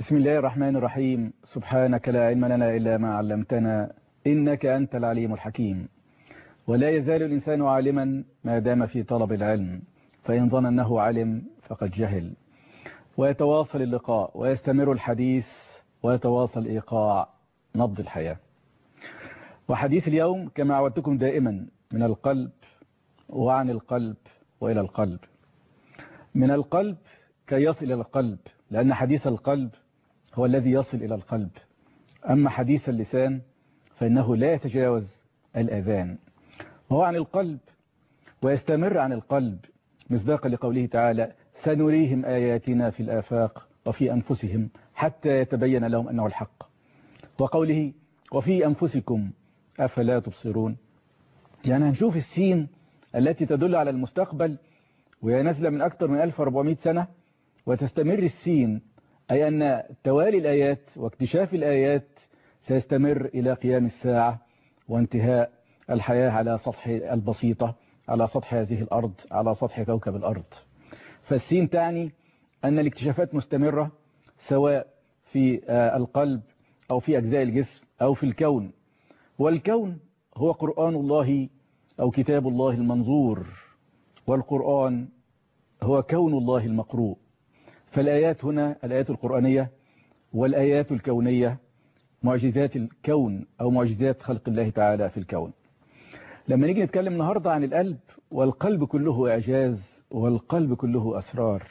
بسم الله الرحمن الرحيم سبحانك لا علم لنا إلا ما علمتنا إنك أنت العليم الحكيم ولا يزال الإنسان عالما ما دام في طلب العلم فإن ظن أنه علم فقد جهل ويتواصل اللقاء ويستمر الحديث ويتواصل إيقاع نبض الحياة وحديث اليوم كما عودتكم دائما من القلب وعن القلب وإلى القلب من القلب كي يصل إلى القلب لأن حديث القلب هو الذي يصل إلى القلب أما حديث اللسان فإنه لا يتجاوز الأذان وهو عن القلب ويستمر عن القلب مصداقا لقوله تعالى سنريهم آياتنا في الآفاق وفي أنفسهم حتى يتبين لهم أنه الحق وقوله وفي أنفسكم أفلا تبصرون يعني هنشوف السين التي تدل على المستقبل وهي نازلة من أكثر من 1400 سنة وتستمر السين أي أن توالي الآيات واكتشاف الآيات سيستمر إلى قيام الساعة وانتهاء الحياة على سطح البسيطة على سطح هذه الأرض على سطح كوكب الأرض فالسين تعني أن الاكتشافات مستمرة سواء في القلب أو في أجزاء الجسم أو في الكون والكون هو قرآن الله أو كتاب الله المنظور والقرآن هو كون الله المقروء فالآيات هنا الآيات القرآنية والآيات الكونية معجزات الكون أو معجزات خلق الله تعالى في الكون لما نيجي نتكلم النهاردة عن القلب والقلب كله إعجاز والقلب كله أسرار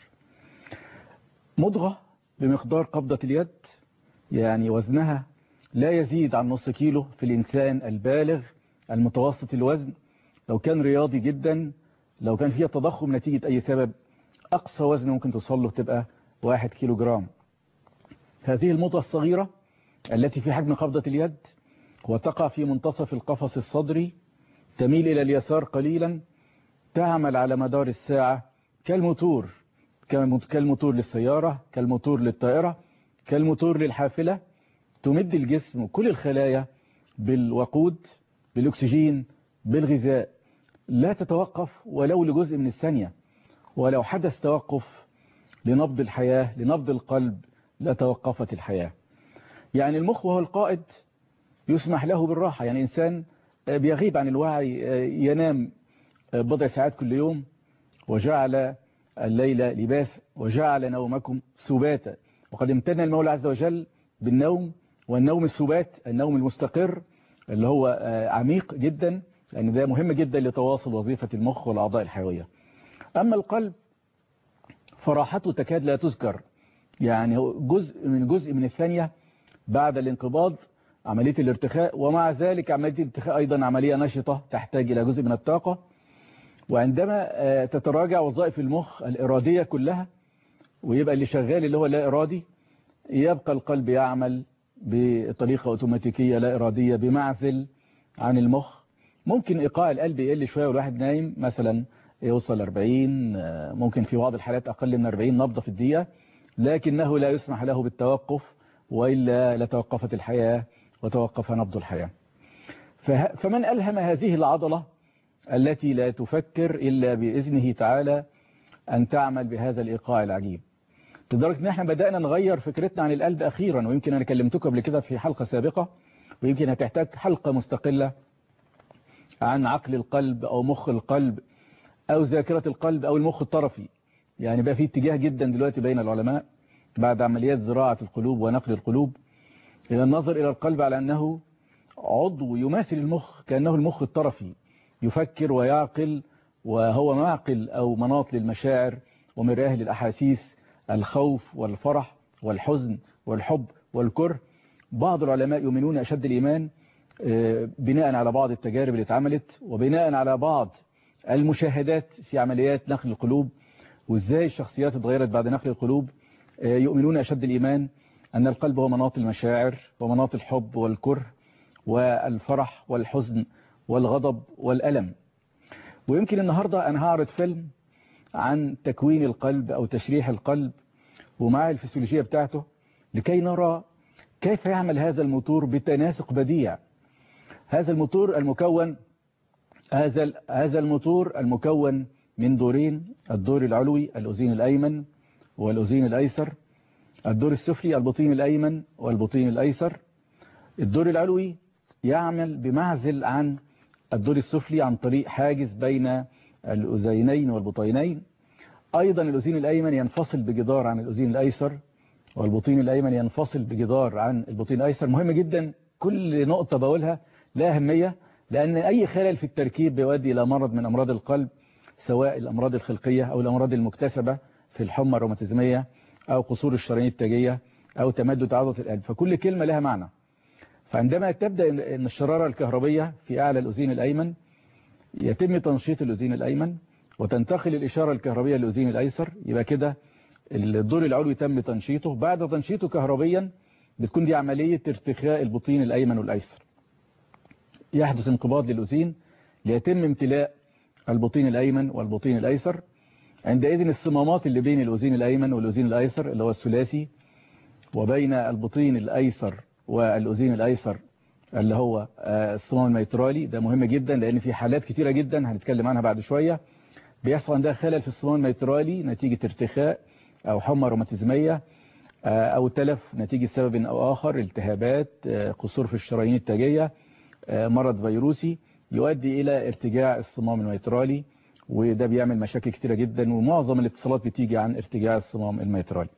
مضغة بمقدار قبضة اليد يعني وزنها لا يزيد عن نص كيلو في الإنسان البالغ المتوسط الوزن لو كان رياضي جدا لو كان فيها تضخم نتيجة أي سبب أقصى وزن ممكن توصل له تبقى واحد كيلو جرام هذه المضغة الصغيرة التي في حجم قبضة اليد وتقع في منتصف القفص الصدري تميل إلى اليسار قليلا تعمل على مدار الساعة كالموتور كالموتور للسيارة كالموتور للطائرة كالموتور للحافلة تمد الجسم وكل الخلايا بالوقود بالأكسجين بالغذاء لا تتوقف ولو لجزء من الثانية ولو حدث توقف لنبض الحياة لنبض القلب لتوقفت الحياة يعني المخ وهو القائد يسمح له بالراحة يعني إنسان بيغيب عن الوعي ينام بضع ساعات كل يوم وجعل الليل لباس وجعل نومكم سباتا وقد امتنى المولى عز وجل بالنوم والنوم السبات النوم المستقر اللي هو عميق جدا لأن ده مهم جدا لتواصل وظيفة المخ والأعضاء الحيوية أما القلب فراحته تكاد لا تذكر يعني جزء من جزء من الثانية بعد الانقباض عملية الارتخاء ومع ذلك عملية الارتخاء أيضا عملية نشطة تحتاج إلى جزء من الطاقة وعندما تتراجع وظائف المخ الإرادية كلها ويبقى اللي شغال اللي هو لا إرادي يبقى القلب يعمل بطريقة أوتوماتيكية لا إرادية بمعزل عن المخ ممكن إيقاع القلب يقل شوية والواحد نايم مثلا يوصل 40 ممكن في بعض الحالات أقل من 40 نبضة في الدقيقة لكنه لا يسمح له بالتوقف وإلا لتوقفت الحياة وتوقف نبض الحياة فمن ألهم هذه العضلة التي لا تفكر إلا بإذنه تعالى أن تعمل بهذا الإيقاع العجيب لدرجة أن احنا بدأنا نغير فكرتنا عن القلب أخيرا ويمكن أنا كلمتكم قبل كده في حلقة سابقة ويمكن هتحتاج حلقة مستقلة عن عقل القلب أو مخ القلب أو ذاكرة القلب أو المخ الطرفي يعني بقى في اتجاه جدا دلوقتي بين العلماء بعد عمليات زراعة القلوب ونقل القلوب إلى النظر إلى القلب على أنه عضو يماثل المخ كأنه المخ الطرفي يفكر ويعقل وهو معقل أو مناط للمشاعر ومرآه للأحاسيس الخوف والفرح والحزن والحب والكره بعض العلماء يؤمنون أشد الإيمان بناء على بعض التجارب اللي اتعملت وبناء على بعض المشاهدات في عمليات نقل القلوب وازاي الشخصيات اتغيرت بعد نقل القلوب يؤمنون أشد الإيمان أن القلب هو مناط المشاعر ومناط الحب والكره والفرح والحزن والغضب والألم ويمكن النهاردة أنا هعرض فيلم عن تكوين القلب أو تشريح القلب ومع الفسيولوجية بتاعته لكي نرى كيف يعمل هذا الموتور بتناسق بديع هذا الموتور المكون هذا هذا الموتور المكون من دورين الدور العلوي الأذين الأيمن والأذين الأيسر الدور السفلي البطين الأيمن والبطين الأيسر الدور العلوي يعمل بمعزل عن الدور السفلي عن طريق حاجز بين الأذينين والبطينين أيضا الأذين الأيمن ينفصل بجدار عن الأذين الأيسر والبطين الأيمن ينفصل بجدار عن البطين الأيسر مهم جدا كل نقطة بقولها لها أهمية لأن أي خلل في التركيب بيؤدي إلى مرض من أمراض القلب سواء الأمراض الخلقية أو الأمراض المكتسبة في الحمى الروماتيزمية أو قصور الشرايين التاجية أو تمدد عضلة القلب فكل كلمة لها معنى فعندما تبدأ أن الشرارة الكهربية في أعلى الأذين الأيمن يتم تنشيط الأذين الأيمن وتنتقل الإشارة الكهربية للأذين الأيسر يبقى كده الدور العلوي تم تنشيطه بعد تنشيطه كهربيا بتكون دي عملية ارتخاء البطين الأيمن والأيسر يحدث انقباض للأذين ليتم امتلاء البطين الأيمن والبطين الأيسر عندئذ الصمامات اللي بين الأذين الأيمن والأذين الأيسر اللي هو الثلاثي وبين البطين الأيسر والأذين الأيسر اللي هو الصمام الميترالي ده مهم جدا لأن في حالات كتيرة جدا هنتكلم عنها بعد شوية بيحصل عندها خلل في الصمام الميترالي نتيجة ارتخاء أو حمى روماتيزمية أو تلف نتيجة سبب أو آخر التهابات قصور في الشرايين التاجية مرض فيروسي يؤدي إلى ارتجاع الصمام الميترالي وده بيعمل مشاكل كتيرة جدا ومعظم الاتصالات بتيجي عن ارتجاع الصمام الميترالي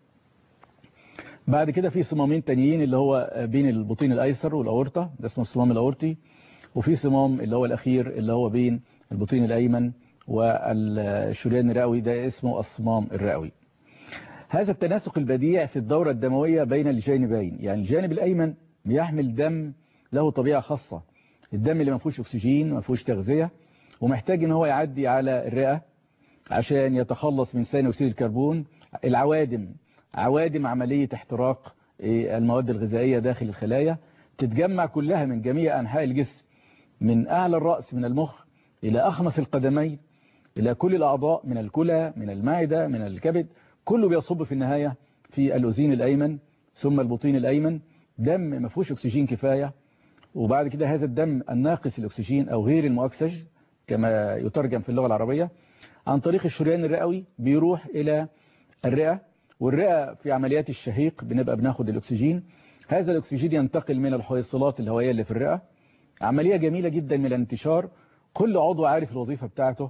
بعد كده في صمامين تانيين اللي هو بين البطين الأيسر والأورطة ده اسمه الصمام الأورطي وفي صمام اللي هو الأخير اللي هو بين البطين الأيمن والشريان الرئوي ده اسمه الصمام الرئوي هذا التناسق البديع في الدورة الدموية بين الجانبين يعني الجانب الأيمن بيحمل دم له طبيعة خاصة الدم اللي ما فيهوش أكسجين ما فيهوش تغذية ومحتاج ان هو يعدي على الرئة عشان يتخلص من ثاني أكسيد الكربون العوادم عوادم عملية احتراق المواد الغذائية داخل الخلايا تتجمع كلها من جميع أنحاء الجسم من أعلى الرأس من المخ إلى أخمص القدمين إلى كل الأعضاء من الكلى من المعدة من الكبد كله بيصب في النهاية في الأذين الأيمن ثم البطين الأيمن دم ما فيهوش أكسجين كفاية وبعد كده هذا الدم الناقص الأكسجين أو غير المؤكسج كما يترجم في اللغة العربية عن طريق الشريان الرئوي بيروح إلى الرئة والرئة في عمليات الشهيق بنبقى بناخد الأكسجين هذا الأكسجين ينتقل من الحويصلات الهوائية اللي في الرئة عملية جميلة جدا من الانتشار كل عضو عارف الوظيفة بتاعته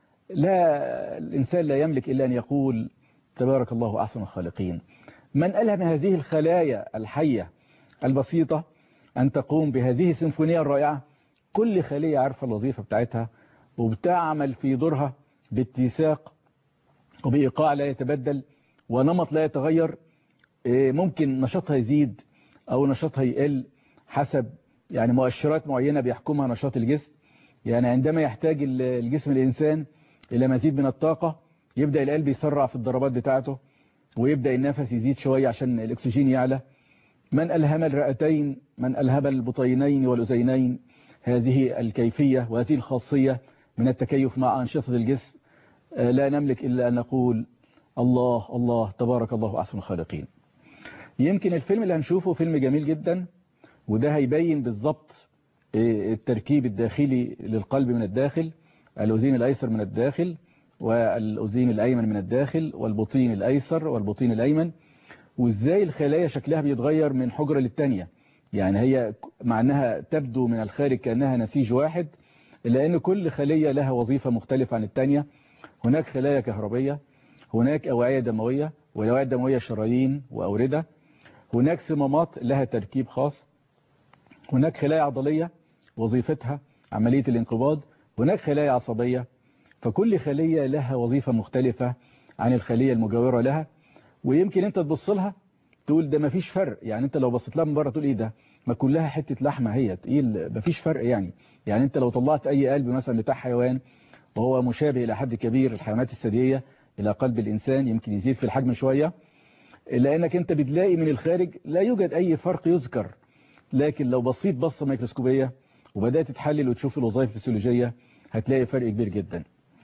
لا الإنسان لا يملك إلا أن يقول تبارك الله أحسن الخالقين من ألهم هذه الخلايا الحية البسيطة أن تقوم بهذه السيمفونية الرائعة كل خلية عارفة الوظيفة بتاعتها وبتعمل في دورها باتساق وبإيقاع لا يتبدل ونمط لا يتغير ممكن نشاطها يزيد أو نشاطها يقل حسب يعني مؤشرات معينة بيحكمها نشاط الجسم يعني عندما يحتاج الجسم الإنسان إلى مزيد من الطاقة يبدأ القلب يسرع في الضربات بتاعته ويبدأ النفس يزيد شوية عشان الأكسجين يعلى من ألهم الرئتين من ألهم البطينين والأذينين هذه الكيفية وهذه الخاصية من التكيف مع أنشطة الجسم لا نملك إلا أن نقول الله الله تبارك الله أحسن الخالقين يمكن الفيلم اللي هنشوفه فيلم جميل جدا وده هيبين بالضبط التركيب الداخلي للقلب من الداخل الأذين الأيسر من الداخل والأذين الأيمن من الداخل والبطين الأيسر والبطين الأيمن وإزاي الخلايا شكلها بيتغير من حجرة للتانية يعني هي مع أنها تبدو من الخارج كأنها نسيج واحد إلا أن كل خلية لها وظيفة مختلفة عن التانية هناك خلايا كهربية هناك أوعية دموية والأوعية الدموية شرايين وأوردة هناك صمامات لها تركيب خاص هناك خلايا عضلية وظيفتها عملية الانقباض هناك خلايا عصبية فكل خلية لها وظيفة مختلفة عن الخلية المجاورة لها ويمكن انت تبص لها تقول ده مفيش فرق يعني انت لو بصيت لها من بره تقول ايه ده ما كلها حتة لحمة هي تقيل مفيش فرق يعني يعني انت لو طلعت اي قلب مثلا بتاع حيوان وهو مشابه الى حد كبير الحيوانات الثدييه الى قلب الانسان يمكن يزيد في الحجم شوية لانك انت بتلاقي من الخارج لا يوجد اي فرق يذكر لكن لو بصيت بصة ميكروسكوبية وبدأت تحلل وتشوف الوظائف الفسيولوجية هتلاقي فرق كبير جدا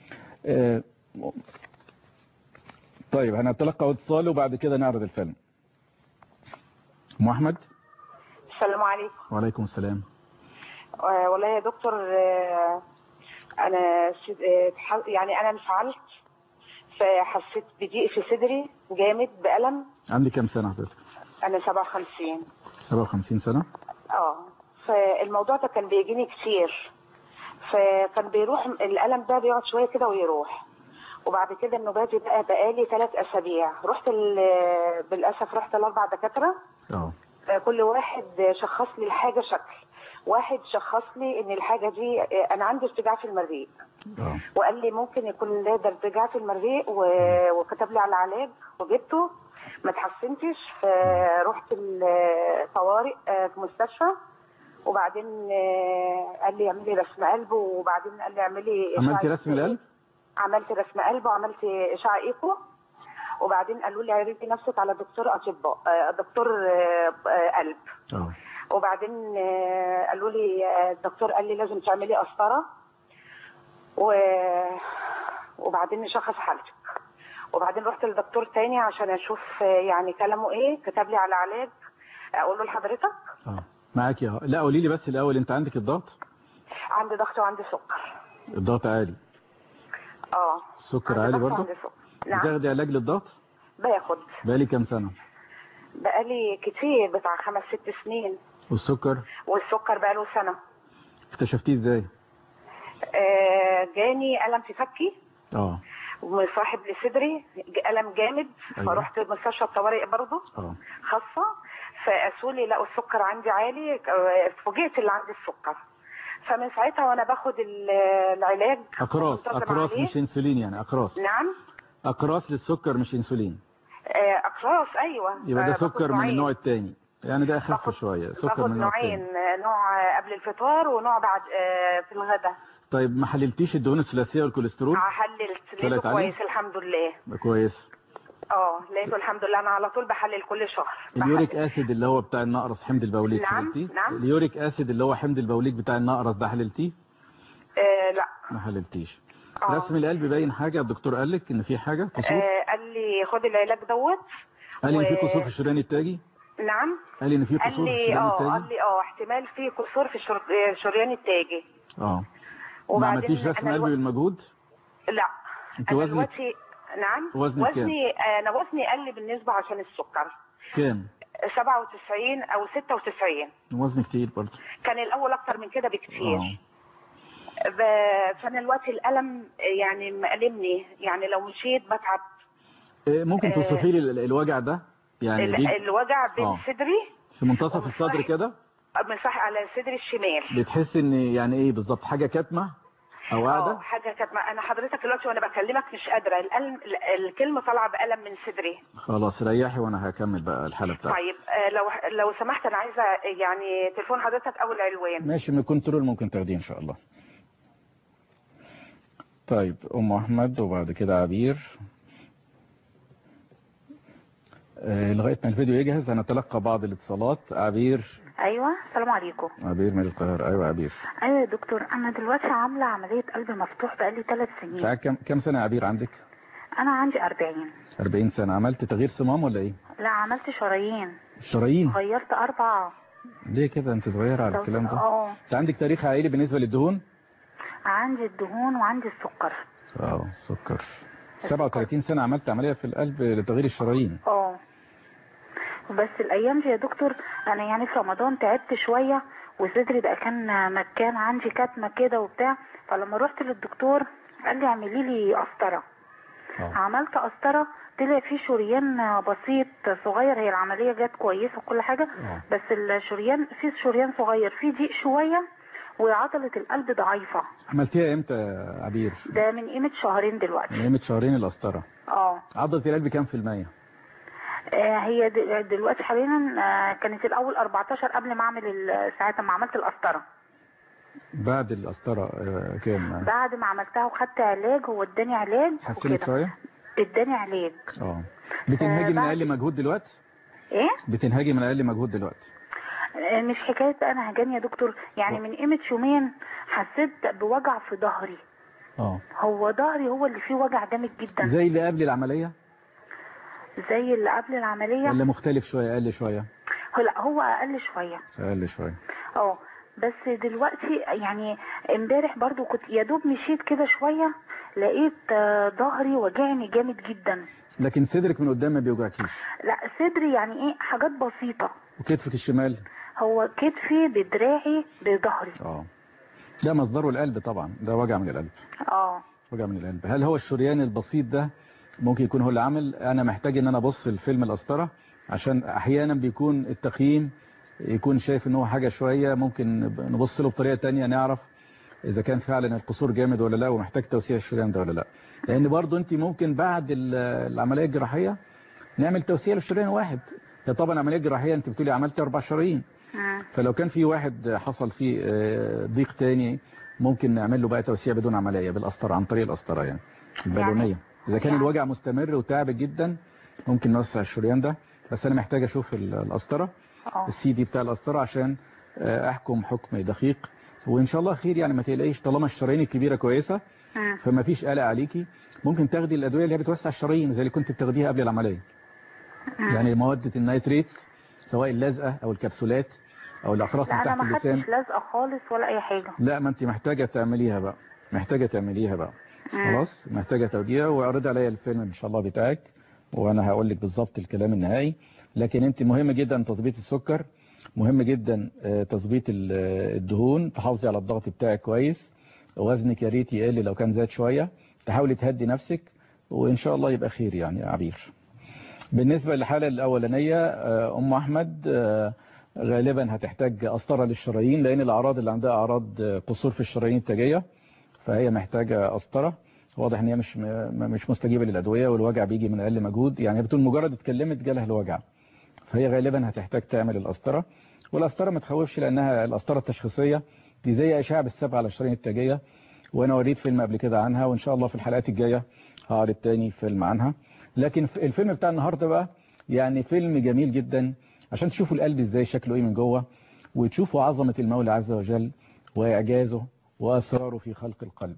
طيب هنتلقى اتصال وبعد كده نعرض الفيلم ام احمد السلام عليكم وعليكم السلام آه والله يا دكتور آه انا يعني انا انفعلت فحسيت بضيق في صدري جامد بألم عندي كام سنة حضرتك انا 57 57 سنة اه فالموضوع ده كان بيجيني كتير فكان بيروح الألم ده بيقعد شوية كده ويروح وبعد كده النوبات دي بقى بقالي ثلاث أسابيع رحت ال- بالأسف رحت لأربع دكاترة اه آه، كل واحد شخص لي الحاجة شكل واحد شخص لي ان الحاجة دي آه، انا عندي ارتجاع في المريء اه وقال لي ممكن يكون ده ارتجاع في المريء و- وكتب لي على علاج وجبته ما اتحسنتش فرحت الطوارئ آه، في مستشفى وبعدين آه، قال لي اعملي رسم قلب وبعدين قال لي اعملي عملتي إشعة رسم القلب؟ عملت رسم قلب وعملت اشعه ايكو وبعدين قالوا لي عرضي نفسك على دكتور اطباء آه، دكتور آه، آه، قلب اه وبعدين آه، قالوا لي آه، الدكتور قال لي لازم تعملي قسطره و... وبعدين نشخص حالتك وبعدين رحت لدكتور تاني عشان اشوف آه، يعني كلامه ايه كتب لي على علاج اقول له لحضرتك اه معاك يا لا قولي لي بس الاول انت عندك الضغط عندي ضغط وعندي سكر الضغط عالي اه السكر عندي عالي ضغط برضه وعندي سكر. نعم بتاخدي علاج للضغط باخد بقالي كام سنة بقالي كتير بتاع خمس ست سنين والسكر والسكر بقاله سنة اكتشفتيه ازاي آه، جاني ألم في فكي اه ومصاحب لصدري ج- ألم جامد أيوة. فرحت مستشفى الطوارئ برضه اه خاصة فقاسوا لي لقوا السكر عندي عالي آه، فوجئت اللي عندي السكر فمن ساعتها وانا باخد ال- العلاج اقراص منتظمة اقراص عليه. مش انسولين يعني اقراص نعم اقراص للسكر مش انسولين آه، اقراص ايوه يبقى ده آه، باخد سكر من نوعين. النوع التاني يعني ده اخف باخد- شوية سكر باخد من النوع نوعين التاني آه، نوع آه، قبل الفطار ونوع بعد آه، في الغداء طيب ما حللتيش الدهون الثلاثية والكوليسترول حللت طلعت لقيته عالي؟ كويس الحمد لله ده كويس اه لقيته الحمد لله انا على طول بحلل كل شهر اليوريك بحلل. اسيد اللي هو بتاع النقرس حمض البوليك نعم، حللتيه نعم. اليوريك اسيد اللي هو حمض البوليك بتاع النقرس ده حللتيه آه لا ما حللتيش آه. رسم القلب باين حاجة الدكتور قال لك ان في حاجة كسور آه قال لي خد العلاج دوت قال لي ان في و- كسور في الشريان التاجي نعم قال لي ان في قال كسور في لي الشريان اه قال التاجي لي اه احتمال في كسور في الشر- آه، الشريان التاجي اه ما وبعدين عملتيش رسم أنا قلب الو- بالمجهود لا انت انا وزنك دلوقتي نعم وزنك كام؟ وزني آه، انا وزني قل بالنسبه عشان السكر كام 97 او 96 وزنك تقيل برضه كان الاول اكتر من كده بكتير اه ب- فانا دلوقتي الالم يعني مألمني يعني لو مشيت بتعب إيه، ممكن آه. توصفي لي ال- الوجع ده يعني ال- بيجي الوجع بين آه. صدري في منتصف ومن الصدر صحيح. كده مسح على صدري الشمال بتحس ان يعني ايه بالظبط حاجه كاتمه او اه قاعده حاجه كانت انا حضرتك دلوقتي وانا بكلمك مش قادره الألم ال- الكلمه طالعه بألم من صدري خلاص ريحي وانا هكمل بقى الحاله بتاعتك طيب آه، لو لو سمحت انا عايزه يعني تليفون حضرتك او العنوان ماشي من الكنترول ممكن تاخديه ان شاء الله طيب ام احمد وبعد كده عبير آه، لغايه ما الفيديو يجهز هنتلقى بعض الاتصالات عبير ايوه السلام عليكم عبير من القاهره ايوه عبير ايوه يا دكتور انا دلوقتي عامله عمليه قلب مفتوح بقالي ثلاث سنين ساعات كم كم سنه يا عبير عندك انا عندي 40 40 سنه عملت تغيير صمام ولا ايه لا عملت شرايين الشرايين غيرت اربعه ليه كده انت صغيره على الكلام ده اه انت عندك تاريخ عائلي بالنسبه للدهون عندي الدهون وعندي السكر اه سكر 37 سنه عملت عمليه في القلب لتغيير الشرايين اه بس الايام دي يا دكتور انا يعني في رمضان تعبت شويه وصدري بقى كان مكان عندي كتمه كده وبتاع فلما رحت للدكتور قال لي اعملي لي قسطره اه عملت قسطرة طلع في شريان بسيط صغير هي العملية جت كويسة وكل حاجة اه بس الشريان في شريان صغير في ضيق شوية وعضلة القلب ضعيفة عملتيها امتى يا عبير ده من قيمة شهرين من دلوقتي قيمه شهرين القسطره اه عضله القلب كام في الميه آه، هي د- دلوقتي حاليا آه، كانت الاول 14 قبل ما اعمل ال- ساعتها ما عملت القسطرة بعد القسطره آه، كام بعد ما عملتها وخدت علاج هو اداني علاج حسنت وكده شويه اداني علاج اه بتنهجي من بعد- اقل مجهود دلوقتي ايه بتنهجي من اقل مجهود دلوقتي آه، مش حكاية بقى انا هجاني يا دكتور يعني من قيمة يومين حسيت بوجع في ظهري اه هو ظهري هو اللي فيه وجع جامد جدا زي اللي قبل العمليه زي اللي قبل العملية ولا مختلف شويه اقل شويه هو لا هو اقل شوية اقل شويه اه بس دلوقتي يعني امبارح برضو كنت يا دوب مشيت كده شويه لقيت آه، ظهري وجعني جامد جدا لكن صدرك من قدام ما بيوجعكيش لا صدري يعني ايه حاجات بسيطه وكتفك الشمال هو كتفي بدراعي بظهري اه ده مصدره القلب طبعا ده وجع من القلب اه وجع من القلب هل هو الشريان البسيط ده ممكن يكون هو اللي عامل انا محتاج ان انا ابص الفيلم القسطره عشان احيانا بيكون التقييم يكون شايف ان هو حاجه شويه ممكن نبص له بطريقه تانية نعرف اذا كان فعلا القصور جامد ولا لا ومحتاج توسيع الشريان ده ولا لا لان برضو انت ممكن بعد ال- العمليه الجراحيه نعمل توسيع للشريان واحد هي طبعا العمليه الجراحيه انت بتقولي عملت اربع شرايين مم. فلو كان في واحد حصل فيه آه، ضيق تاني ممكن نعمل له بقى توسيع بدون عمليه بالقسطره عن طريق القسطره يعني البالونيه اذا كان يعني- الوجع مستمر وتعبك جدا ممكن نوسع الشريان ده بس انا محتاج اشوف ال- القسطره اه السي دي بتاع القسطره عشان آه، احكم حكم دقيق وان شاء الله خير يعني ما تقلقيش طالما الشرايين الكبيره كويسه مم. فما فيش قلق عليكي ممكن تاخدي الادويه اللي هي بتوسع الشرايين زي اللي كنت بتاخديها قبل العمليه مم. يعني مواد النيتريت سواء اللزقه او الكبسولات او الاقراص لا من انا تحت ما اللسان خدتش لازقه خالص ولا اي حاجه لا ما انت محتاجة تعمليها بقى محتاجة تعمليها بقى مم. خلاص محتاجة توديها واعرضي عليا الفيلم ان شاء الله بتاعك وانا هقول لك بالظبط الكلام النهائي لكن انت مهم جدا تظبيط السكر مهم جدا آه، تظبيط ال- آه، الدهون تحافظي على الضغط بتاعك كويس وزنك يا ريت يقل لو كان زاد شوية تحاولي تهدي نفسك وان شاء الله يبقى خير يعني يا عبير بالنسبة للحالة الأولانية آه، أم أحمد آه، غالبا هتحتاج قسطرة للشرايين لأن الأعراض اللي عندها أعراض آه، قصور في الشرايين التاجية فهي محتاجة قسطرة واضح ان هي مش م- مش مستجيبة للأدوية والوجع بيجي من أقل مجهود يعني هي بتقول مجرد اتكلمت جالها الوجع فهي غالبا هتحتاج تعمل القسطرة والقسطرة ما تخوفش لأنها القسطرة التشخيصية دي زي أشعة بالسبع على الشرايين التاجية وأنا وريت فيلم قبل كده عنها وإن شاء الله في الحلقات الجاية هعرض تاني فيلم عنها لكن في- الفيلم بتاع النهاردة بقى يعني فيلم جميل جدا عشان تشوفوا القلب ازاي شكله ايه من جوه وتشوفوا عظمة المولى عز وجل وإعجازه وأسراره في خلق القلب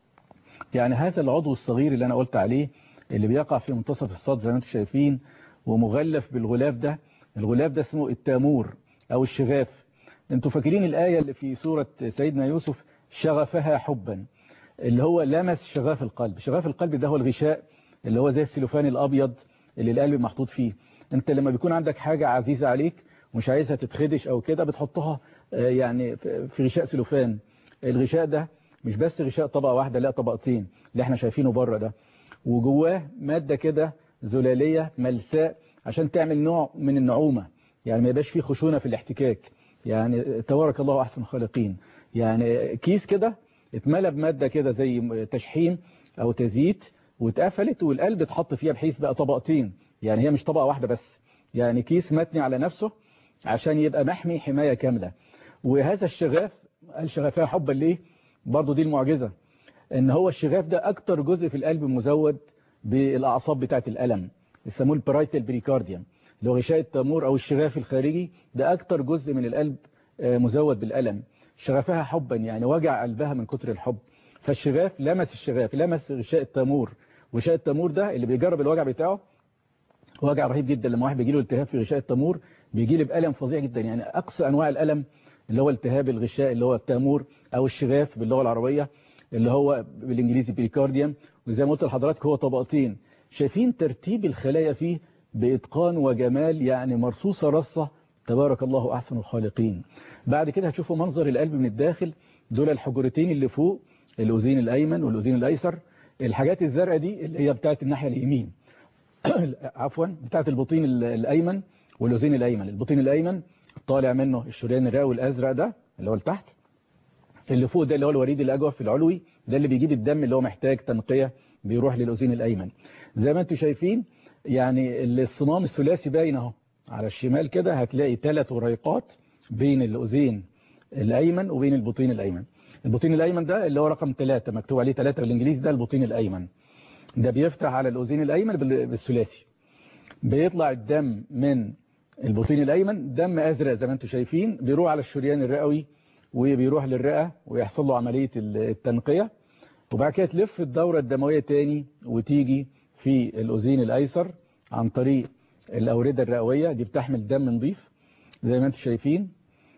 يعني هذا العضو الصغير اللي أنا قلت عليه اللي بيقع في منتصف الصدر زي ما انتم شايفين ومغلف بالغلاف ده الغلاف ده اسمه التامور أو الشغاف انتوا فاكرين الآية اللي في سورة سيدنا يوسف شغفها حبا اللي هو لمس شغاف القلب شغاف القلب ده هو الغشاء اللي هو زي السلوفان الأبيض اللي القلب محطوط فيه انت لما بيكون عندك حاجة عزيزة عليك ومش عايزها تتخدش او كده بتحطها آه، يعني في في غشاء سلوفان الغشاء ده مش بس غشاء طبقة واحدة لا طبقتين اللي احنا شايفينه بره ده وجواه مادة كده زلالية ملساء عشان تعمل نوع من النعومة يعني ما يبقاش فيه خشونة في الاحتكاك يعني تبارك الله أحسن الخالقين يعني كيس كده اتملى بمادة كده زي تشحيم أو تزييت واتقفلت والقلب اتحط فيها بحيث بقى طبقتين يعني هي مش طبقة واحدة بس يعني كيس متني على نفسه عشان يبقى محمي حماية كاملة وهذا الشغاف قال شغفها حبا ليه برضو دي المعجزة ان هو الشغاف ده اكتر جزء في القلب مزود بالاعصاب بتاعه الالم يسموه البرايتال بريكارديوم اللي هو غشاء التامور او الشغاف الخارجي ده اكتر جزء من القلب آه، مزود بالالم شغفها حبا يعني وجع قلبها من كتر الحب فالشغاف لمس الشغاف لمس غشاء التامور غشاء التامور ده اللي بيجرب الوجع بتاعه وجع رهيب جدا لما واحد بيجي له التهاب في غشاء التامور بيجي له بألم فظيع جدا يعني أقصى أنواع الألم اللي هو التهاب الغشاء اللي هو التامور أو الشغاف باللغة العربية اللي هو بالإنجليزي بريكارديوم وزي ما قلت لحضرتك هو طبقتين شايفين ترتيب الخلايا فيه بإتقان وجمال يعني مرصوصة رصة تبارك الله أحسن الخالقين بعد كده هتشوفوا منظر القلب من الداخل دول الحجرتين اللي فوق الأذين الأيمن والأذين الأيسر الحاجات الزرقاء دي اللي هي بتاعت الناحية اليمين عفوا بتاعت البطين ال- الأيمن والأذين الأيمن البطين الأيمن طالع منه الشريان الرئوي الأزرق ده اللي هو لتحت اللي فوق ده اللي هو الوريد الأجوف العلوي ده اللي بيجيب الدم اللي هو محتاج تنقية بيروح للأذين الأيمن زي ما انتم شايفين يعني الصمام الثلاثي باين اهو على الشمال كده هتلاقي ثلاث وريقات بين الأذين الأيمن وبين البطين الأيمن البطين الأيمن ده اللي هو رقم ثلاثة مكتوب عليه ثلاثة بالإنجليزي ده البطين الأيمن ده بيفتح على الأذين الأيمن بال- بالثلاثي بيطلع الدم من البطين الأيمن دم أزرق زي ما انتم شايفين بيروح على الشريان الرئوي وبيروح للرئة ويحصل له عملية ال- التنقية وبعد كده تلف الدورة الدموية تاني وتيجي في الأذين الأيسر عن طريق الأوردة الرئوية دي بتحمل دم نظيف زي ما انتم شايفين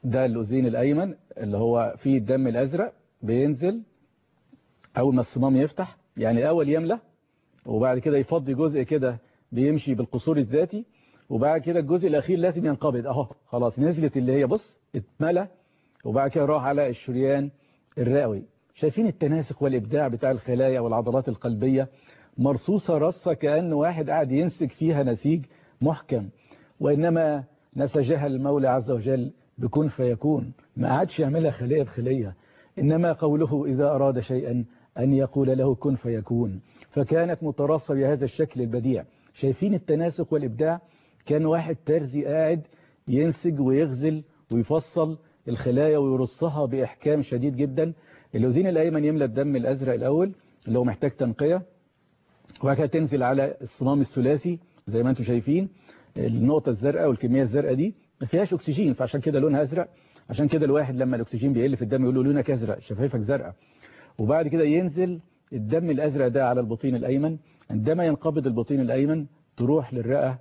ده الأذين الأيمن اللي هو فيه الدم الأزرق بينزل أول ما الصمام يفتح يعني الأول يملى وبعد كده يفضي جزء كده بيمشي بالقصور الذاتي وبعد كده الجزء الأخير لازم ينقبض أهو خلاص نزلت اللي هي بص اتملى وبعد كده راح على الشريان الرئوي شايفين التناسق والإبداع بتاع الخلايا والعضلات القلبية مرصوصة رصة كأن واحد قاعد ينسج فيها نسيج محكم وإنما نسجها المولى عز وجل بكون فيكون ما عادش يعملها خلية بخلية إنما قوله إذا أراد شيئا أن يقول له كن فيكون فكانت مترصة بهذا الشكل البديع شايفين التناسق والإبداع كان واحد ترزي قاعد ينسج ويغزل ويفصل الخلايا ويرصها بإحكام شديد جدا اللوزين الأيمن يملى الدم الأزرق الأول اللي هو محتاج تنقية وبعد كده تنزل على الصمام الثلاثي زي ما انتم شايفين النقطة الزرقاء والكمية الزرقاء دي ما فيهاش أكسجين فعشان كده لونها أزرق عشان كده الواحد لما الأكسجين بيقل في الدم يقول له لونك أزرق شفايفك زرقاء وبعد كده ينزل الدم الأزرق ده على البطين الأيمن عندما ينقبض البطين الأيمن تروح للرئة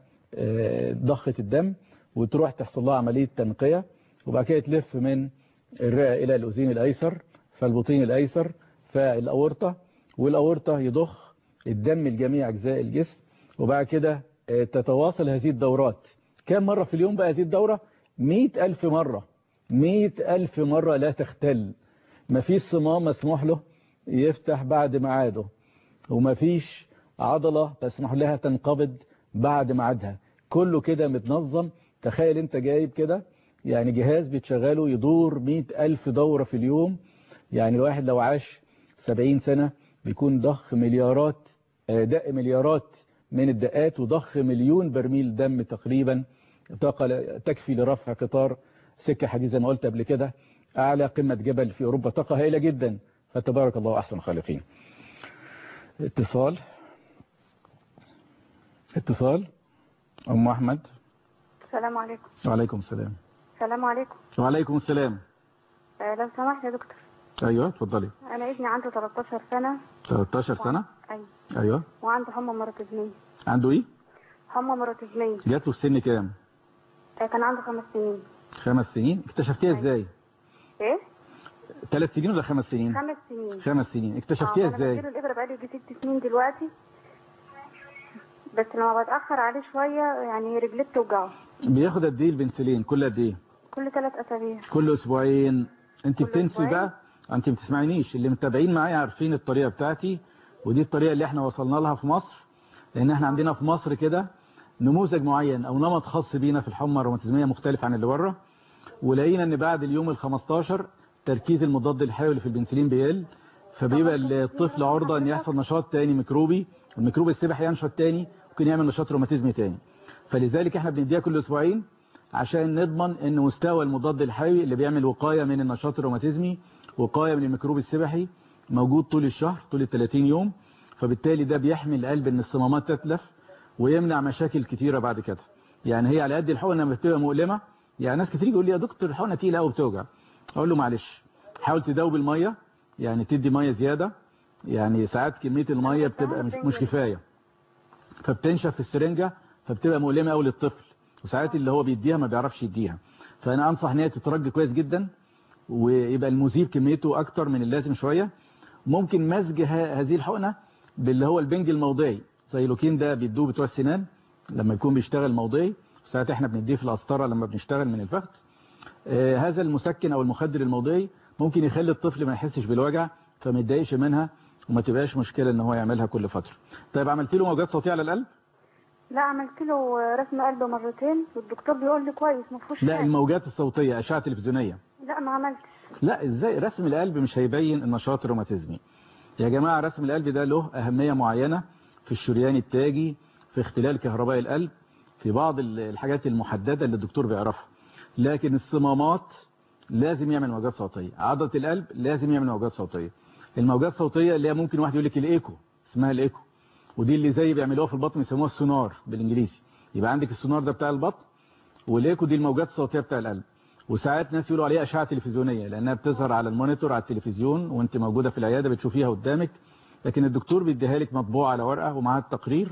ضخة الدم وتروح تحصل لها عملية تنقية وبعد كده تلف من الرئة إلى الأذين الأيسر فالبطين الأيسر فالأورطة والأورطة يضخ الدم لجميع أجزاء الجسم وبعد كده تتواصل هذه الدورات كم مرة في اليوم بقى هذه الدورة مئة ألف مرة مئة ألف مرة لا تختل ما فيش صمام مسموح له يفتح بعد ميعاده وما فيش عضلة تسمح لها تنقبض بعد ميعادها كله كده متنظم تخيل انت جايب كده يعني جهاز بتشغله يدور مئة ألف دورة في اليوم يعني الواحد لو عاش سبعين سنة بيكون ضخ مليارات دق مليارات من الدقات وضخ مليون برميل دم تقريبا طاقة تكفي لرفع قطار سكة حديد زي ما قلت قبل كده أعلى قمة جبل في أوروبا طاقة هائلة جدا فتبارك الله أحسن الخالقين اتصال اتصال أم أحمد السلام عليكم وعليكم السلام السلام عليكم وعليكم السلام آه لو سمحت يا دكتور أيوة اتفضلي انا ابني عنده 13 سنة 13 سنة ايوه أيوة وعنده حمى مرتزمية عنده إيه حمى مرتزمية جات له في سن كام آه كان عنده خمس سنين خمس سنين اكتشفتيها ازاي ايه ثلاث سنين ولا خمس سنين خمس سنين خمس سنين اه اكتشفتيها انا ازاي بديله الابره بقالي يجي ست سنين دلوقتي بس لما بتاخر عليه شويه يعني رجليه بتوجعه بياخد قد ايه البنسلين كل قد ايه كل ثلاث اسابيع كل اسبوعين انت كل بتنسي أسبوعين. بقى انت بتسمعينيش اللي متابعين معايا عارفين الطريقه بتاعتي ودي الطريقه اللي احنا وصلنا لها في مصر لان احنا عندنا في مصر كده نموذج معين او نمط خاص بينا في الحمى الروماتيزميه مختلف عن اللي بره ولقينا ان بعد اليوم ال 15 تركيز المضاد الحيوي اللي في البنسلين بيقل فبيبقى الطفل عرضه ان يحصل نشاط تاني ميكروبي الميكروب السبحي ينشط تاني ممكن يعمل نشاط روماتيزمي تاني فلذلك احنا بنديها كل اسبوعين عشان نضمن ان مستوى المضاد الحيوي اللي بيعمل وقايه من النشاط الروماتيزمي وقايه من الميكروب السبحي موجود طول الشهر طول ال 30 يوم فبالتالي ده بيحمي القلب ان الصمامات تتلف ويمنع مشاكل كتيره بعد كده يعني هي على قد الحقنه لما بتبقى مؤلمه يعني ناس كتير يقول لي يا دكتور الحقنه تقيله قوي بتوجع اقول له معلش حاول تدوب الميه يعني تدي ميه زياده يعني ساعات كميه الميه بتبقى مش, مش كفايه فبتنشف في السرنجه فبتبقى مؤلمه قوي للطفل وساعات اللي هو بيديها ما بيعرفش يديها فانا انصح ان هي تترج كويس جدا ويبقى المذيب كميته اكتر من اللازم شويه ممكن مزج ه- هذه الحقنه باللي هو البنج الموضعي زي لوكين ده بيدوه بتوع السنان لما يكون بيشتغل موضعي ساعات احنا بنديه في القسطره لما بنشتغل من الفخذ آه، هذا المسكن او المخدر الموضعي ممكن يخلي الطفل ما يحسش بالوجع فما يتضايقش منها وما تبقاش مشكله ان هو يعملها كل فتره طيب عملت له موجات صوتيه على القلب لا عملت له رسم قلب مرتين والدكتور بيقول لي كويس ما فيهوش لا حاجة. الموجات الصوتيه اشعه تلفزيونيه لا ما عملتش لا ازاي رسم القلب مش هيبين النشاط الروماتيزمي يا جماعة رسم القلب ده له أهمية معينة في الشريان التاجي في اختلال كهرباء القلب في بعض ال- الحاجات المحددة اللي الدكتور بيعرفها لكن الصمامات لازم يعمل موجات صوتية عضلة القلب لازم يعمل موجات صوتية الموجات الصوتية اللي هي ممكن واحد يقول لك الايكو اسمها الايكو ودي اللي زي بيعملوها في البطن يسموها السونار بالانجليزي يبقى عندك السونار ده بتاع البطن والايكو دي الموجات الصوتية بتاع القلب وساعات ناس يقولوا عليها اشعه تلفزيونيه لانها بتظهر على المونيتور على التلفزيون وانت موجوده في العياده بتشوفيها قدامك لكن الدكتور بيديها لك مطبوعه على ورقه ومعاها التقرير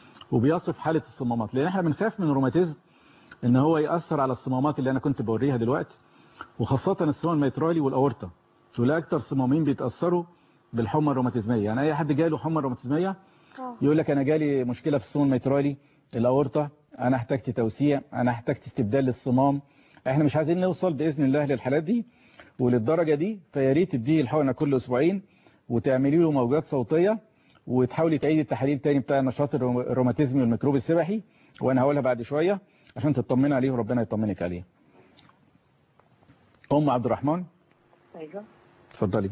وبيصف حاله الصمامات لان احنا بنخاف من الروماتيزم ان هو ياثر على الصمامات اللي انا كنت بوريها دلوقتي وخاصة الصمام الميترالي والأورطة دول أكتر صمامين بيتأثروا بالحمى الروماتيزمية يعني أي حد جاله حمى روماتيزمية اه يقول لك أنا جالي مشكلة في الصمام الميترالي الأورطة أنا احتجت توسيع أنا احتجت استبدال للصمام احنا مش عايزين نوصل بإذن الله للحالات دي وللدرجة دي فيا ريت تديه الحقنة كل أسبوعين وتعملي له موجات صوتية وتحاولي تعيدي التحاليل تاني بتاع النشاط الروم- الروماتيزمي والميكروب السبحي وأنا هقولها بعد شوية عشان تطمن عليه وربنا يطمنك عليه أم عبد الرحمن ايوه اتفضلي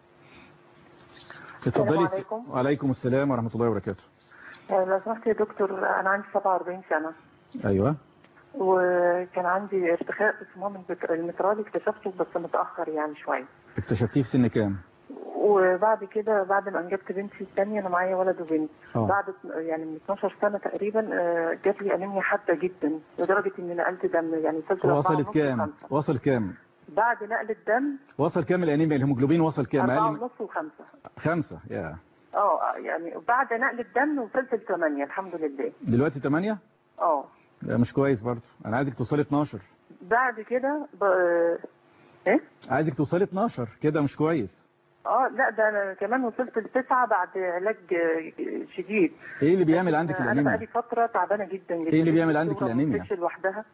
السلام اتفضلي عليكم. وعليكم السلام ورحمة الله وبركاته آه، لو سمحت يا دكتور انا عندي 47 سنه أيوة وكان عندي ارتخاء في صمام المت- المترالي اكتشفته بس متاخر يعني شويه اكتشفتيه في سن كام وبعد كده بعد ما انجبت بنتي الثانيه انا معايا ولد وبنت اه. بعد يعني من 12 سنه تقريبا آه، جات لي انيميا حاده جدا لدرجه اني نقلت دم يعني وصلت لأربعة وصلت ونص كام وخمسة. وصل كام بعد نقل الدم وصل كام الانيميا الهيموجلوبين وصل كام أربعة اقل من ونص وخمسة خمسة يا اه يعني بعد نقل الدم وصلت لثمانية الحمد لله دلوقتي 8 اه لا مش كويس برضه انا عايزك توصلي 12 بعد كده ب... ايه عايزك توصلي 12 كده مش كويس اه لا ده انا كمان وصلت لتسعة بعد علاج آه، شديد ايه اللي بيعمل عندك انا بقالي الانيميا فترة تعبانة جدا جدا إيه اللي بيعمل عندك الدورة ما الأنيميا؟ بتمشيش لوحدها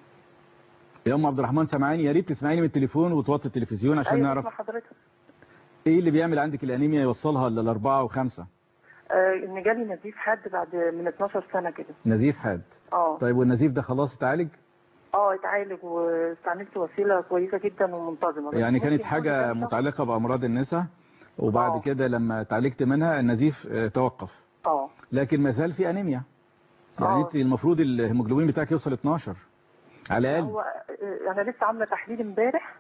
يا ام عبد الرحمن سامعاني يا ريت تسمعيني من التليفون وتوطي التلفزيون عشان ايوه نعرف بسمع حضرتك ايه اللي بيعمل عندك الانيميا يوصلها للأربعة وخمسة آه ان جالي نزيف حاد بعد من 12 سنة كده نزيف حاد اه طيب والنزيف ده خلاص اتعالج اه اتعالج واستعملت وسيلة كويسة جدا ومنتظمة بس يعني كانت ممكن حاجة كل كام شهر- متعلقة بأمراض النساء وبعد آه. كده لما اتعالجت منها النزيف آه، توقف اه لكن ما زال في انيميا يعني آه. انت المفروض الهيموجلوبين بتاعك يوصل 12 على الاقل هو آه، انا لسه عاملة تحليل امبارح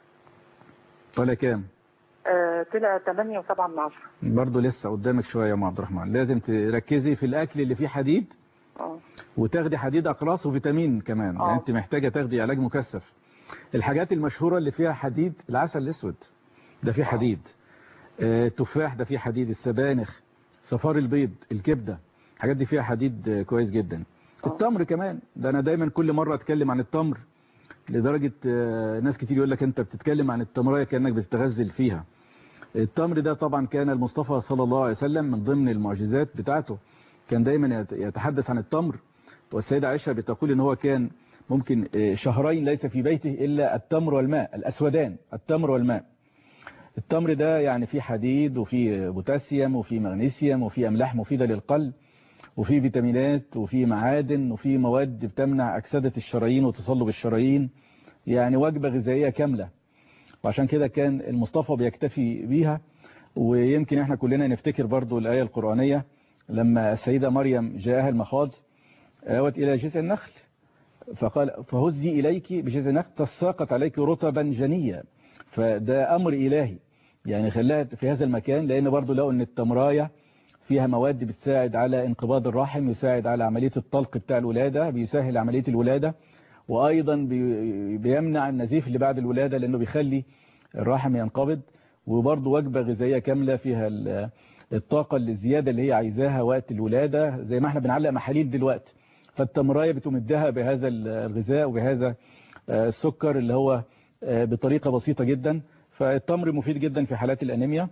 ولا كام آه طلع 8 و7 من 10 برضه لسه قدامك شويه يا ام عبد الرحمن لازم تركزي في الاكل اللي فيه حديد اه وتاخدي حديد اقراص وفيتامين كمان آه. يعني انت محتاجه تاخدي علاج مكثف الحاجات المشهوره اللي فيها حديد العسل الاسود ده فيه حديد آه، التفاح ده فيه حديد السبانخ صفار البيض الكبده الحاجات دي فيها حديد آه، كويس جدا آه. التمر كمان ده انا دايما كل مره اتكلم عن التمر لدرجه آه، ناس كتير يقول لك انت بتتكلم عن التمريه كانك بتتغزل فيها التمر ده طبعا كان المصطفى صلى الله عليه وسلم من ضمن المعجزات بتاعته كان دايما يت- يتحدث عن التمر والسيدة عائشة بتقول ان هو كان ممكن آه، شهرين ليس في بيته الا التمر والماء الاسودان التمر والماء التمر ده يعني فيه حديد وفيه بوتاسيوم وفيه مغنيسيوم وفيه املاح مفيدة للقلب وفيه فيتامينات وفيه معادن وفيه مواد بتمنع اكسدة الشرايين وتصلب الشرايين يعني وجبة غذائية كاملة وعشان كده كان المصطفى بيكتفي بيها ويمكن احنا كلنا نفتكر برضو الآية القرآنية لما السيدة مريم جاءها المخاض آوت إلى جذع النخل فقال فهزي إليك بجذع النخل تساقط عليك رطبا جنيا فده أمر إلهي يعني خلاها في هذا المكان لأن برضو لقوا أن التمراية فيها مواد بتساعد على انقباض الرحم يساعد على عملية الطلق بتاع الولادة بيسهل عملية الولادة وأيضا بي- بيمنع النزيف اللي بعد الولادة لأنه بيخلي الرحم ينقبض وبرضه وجبة غذائية كاملة فيها ال- الطاقة الزيادة اللي هي عايزاها وقت الولادة زي ما احنا بنعلق محاليل دلوقتي فالتمراية بتمدها بهذا الغذاء وبهذا آه، السكر اللي هو آه، بطريقة بسيطة جدا فالتمر مفيد جدا في حالات الأنيميا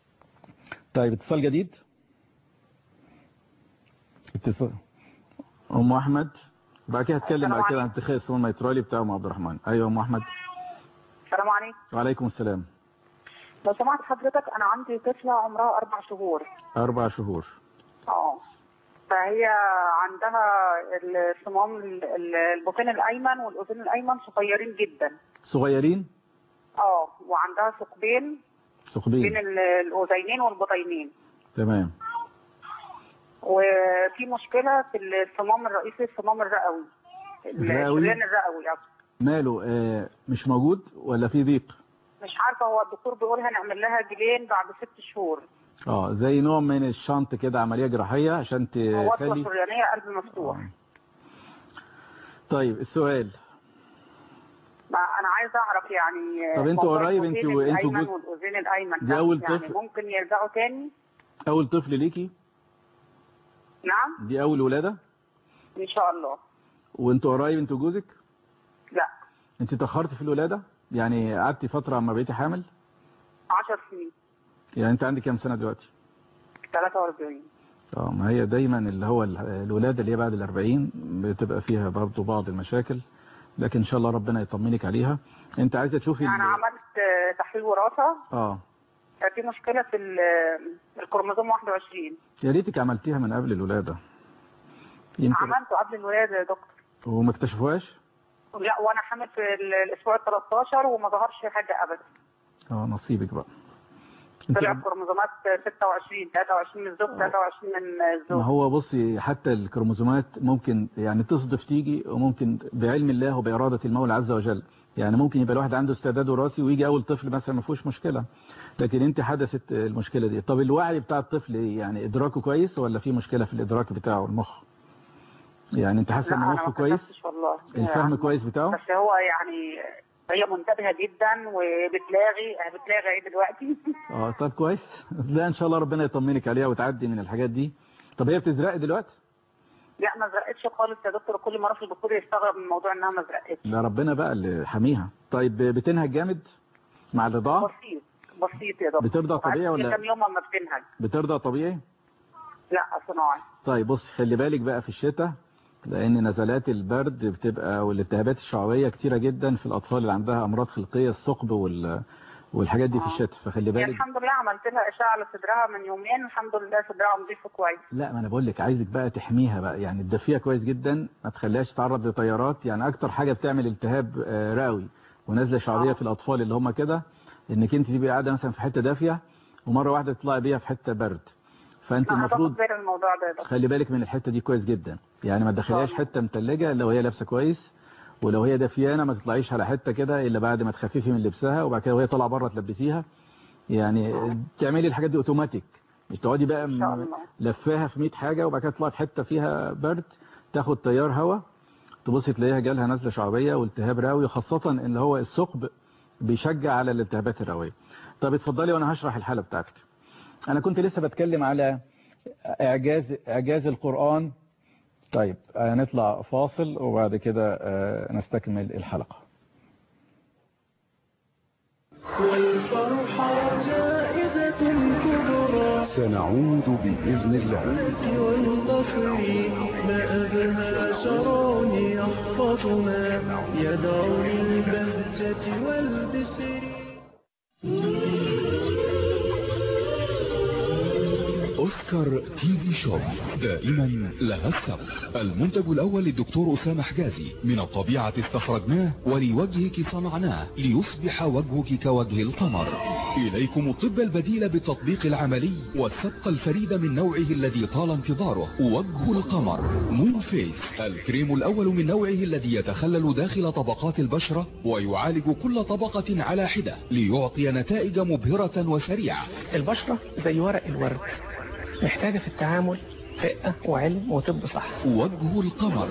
طيب اتصال جديد اتصال أم أحمد بعد كده هتكلم بعد كده عن اتخاذ الصمام الميترالي بتاع أم عبد الرحمن أيوة أم أحمد السلام عليكم وعليكم السلام لو سمحت حضرتك انا عندي طفله عمرها اربع شهور أربع شهور اه فهي عندها الصمام ال- ال- البطين الايمن والاذين الايمن صغيرين جدا صغيرين اه وعندها ثقبين بين ثقبين ال- الاذينين والبطينين تمام وفي مشكله في الصمام الرئيسي الصمام الرئوي الرئوي؟ الشريان الرئوي أصلاً. ماله آه مش موجود ولا في ضيق مش عارفه هو الدكتور بيقول هنعمل لها جلين بعد ست شهور اه زي نوع من الشنط كده عملية جراحية عشان وصله تخلي شريانيه قلب مفتوح آه. طيب السؤال ما انا عايزه اعرف يعني طب انتوا موضوع قريب الأذين انتوا- انتوا الايمن جزء- والاذين الايمن دي ده أول يعني طفل. ممكن يرجعوا تاني أول طفل ليكي نعم دي أول ولادة ان شاء الله وانتوا قريب انتوا جوزك لا انت اتاخرتي في الولاده يعني قعدتي فتره عما بقيتي حامل 10 سنين يعني انت عندك كام سنه دلوقتي 43 اه ما هي دايما اللي هو ال- الولاده اللي هي بعد الأربعين بتبقى فيها برضه بعض المشاكل لكن ان شاء الله ربنا يطمنك عليها انت عايزه تشوفي ال- انا عملت آه، تحليل وراثه اه كان في مشكله في ال- الكروموسوم 21 يا ريتك عملتيها من قبل الولاده يمكن عملته قبل الولاده يا دكتور وما اكتشفوهاش لا وانا حامل في ال- الاسبوع ال 13 وما ظهرش حاجه ابدا اه نصيبك بقى انت طلع عم- كروموسومات 26 23 من الزوج 23 من ما الزوج هو بصي حتى الكروموزومات ممكن يعني تصدف تيجي وممكن بعلم الله وبإرادة المولى عز وجل يعني ممكن يبقى الواحد عنده استعداد وراثي ويجي أول طفل مثلا ما فيهوش مشكلة لكن انت حدثت المشكلة دي طب الوعي بتاع الطفل يعني إدراكه كويس ولا في مشكلة في الإدراك بتاعه المخ يعني انت حاسة لا ان انا مخه ما كويس كتبتش والله الفهم يعني كويس بتاعه بس هو يعني هي منتبهه جدا وبتلاغي بتلاغي ايه دلوقتي اه طب كويس لا ان شاء الله ربنا يطمنك عليها وتعدي من الحاجات دي طب هي بتزرقي دلوقتي لا ما زرقتش خالص يا دكتور كل ما اروح للدكتور يستغرب من موضوع انها ما زرقتش لا ربنا بقى اللي حاميها طيب بتنهج جامد مع الرضاعة بسيط بسيط يا دكتور بترضع طبيعي وبعد ولا- كام يوم اما بتنهج بترضع طبيعي لا صناعي طيب بص خلي بالك بقى في الشتاء لان نزلات البرد بتبقى والالتهابات الشعبيه كتيره جدا في الاطفال اللي عندها امراض خلقيه الثقب وال والحاجات دي في آه. الشتاء فخلي هي بالك الحمد لله عملت لها اشعه على صدرها من يومين الحمد لله صدرها نظيف كويس لا ما انا بقول لك عايزك بقى تحميها بقى يعني تدفيها كويس جدا ما تخليهاش تتعرض لتيارات يعني اكتر حاجه بتعمل التهاب آه، رئوي ونزله شعبيه آه. في الاطفال اللي هم كده انك انت تبقي قاعده مثلا في حته دافيه ومره واحده تطلعي بيها في حته برد فانت انا المفروض باخد بالي من الموضوع ده يا دكتور خلي بالك من الحته دي كويس جدا يعني ما تدخليهاش طبعا. حته متلجه لو هي لابسه كويس ولو هي دافيانه ما تطلعيش على حته كده الا بعد ما تخففي من لبسها وبعد كده وهي طالعه بره تلبسيها يعني تعملي الحاجات دي اوتوماتيك مش تقعدي بقى ان شاء م- الله لفاها في 100 حاجه وبعد كده تطلعي في حته فيها برد تاخد تيار هواء تبصي تلاقيها جالها نزله شعبيه والتهاب رئوي خاصه ان هو الثقب بيشجع على الالتهابات الرئويه طب اتفضلي وانا هشرح الحاله بتاعتك انا كنت لسه بتكلم على اعجاز اعجاز القران طيب هنطلع فاصل وبعد كده آه، نستكمل الحلقه والفرحة جائزة كبرى سنعود بإذن الله والظفر ما أبهى شرون يحفظنا يدعو للبهجة والبسر أوسكار تي في شوب دائما لها السبق المنتج الأول للدكتور أسامة حجازي من الطبيعة استخرجناه ولوجهك صنعناه ليصبح وجهك كوجه القمر إليكم الطب البديل بالتطبيق العملي والسبق الفريد من نوعه الذي طال انتظاره وجه القمر مون فيس الكريم الأول من نوعه الذي يتخلل داخل طبقات البشرة ويعالج كل طبقة على حدة ليعطي نتائج مبهرة وسريعة البشرة زي ورق الورد محتاجة في التعامل رقة وعلم وطب صح وجه القمر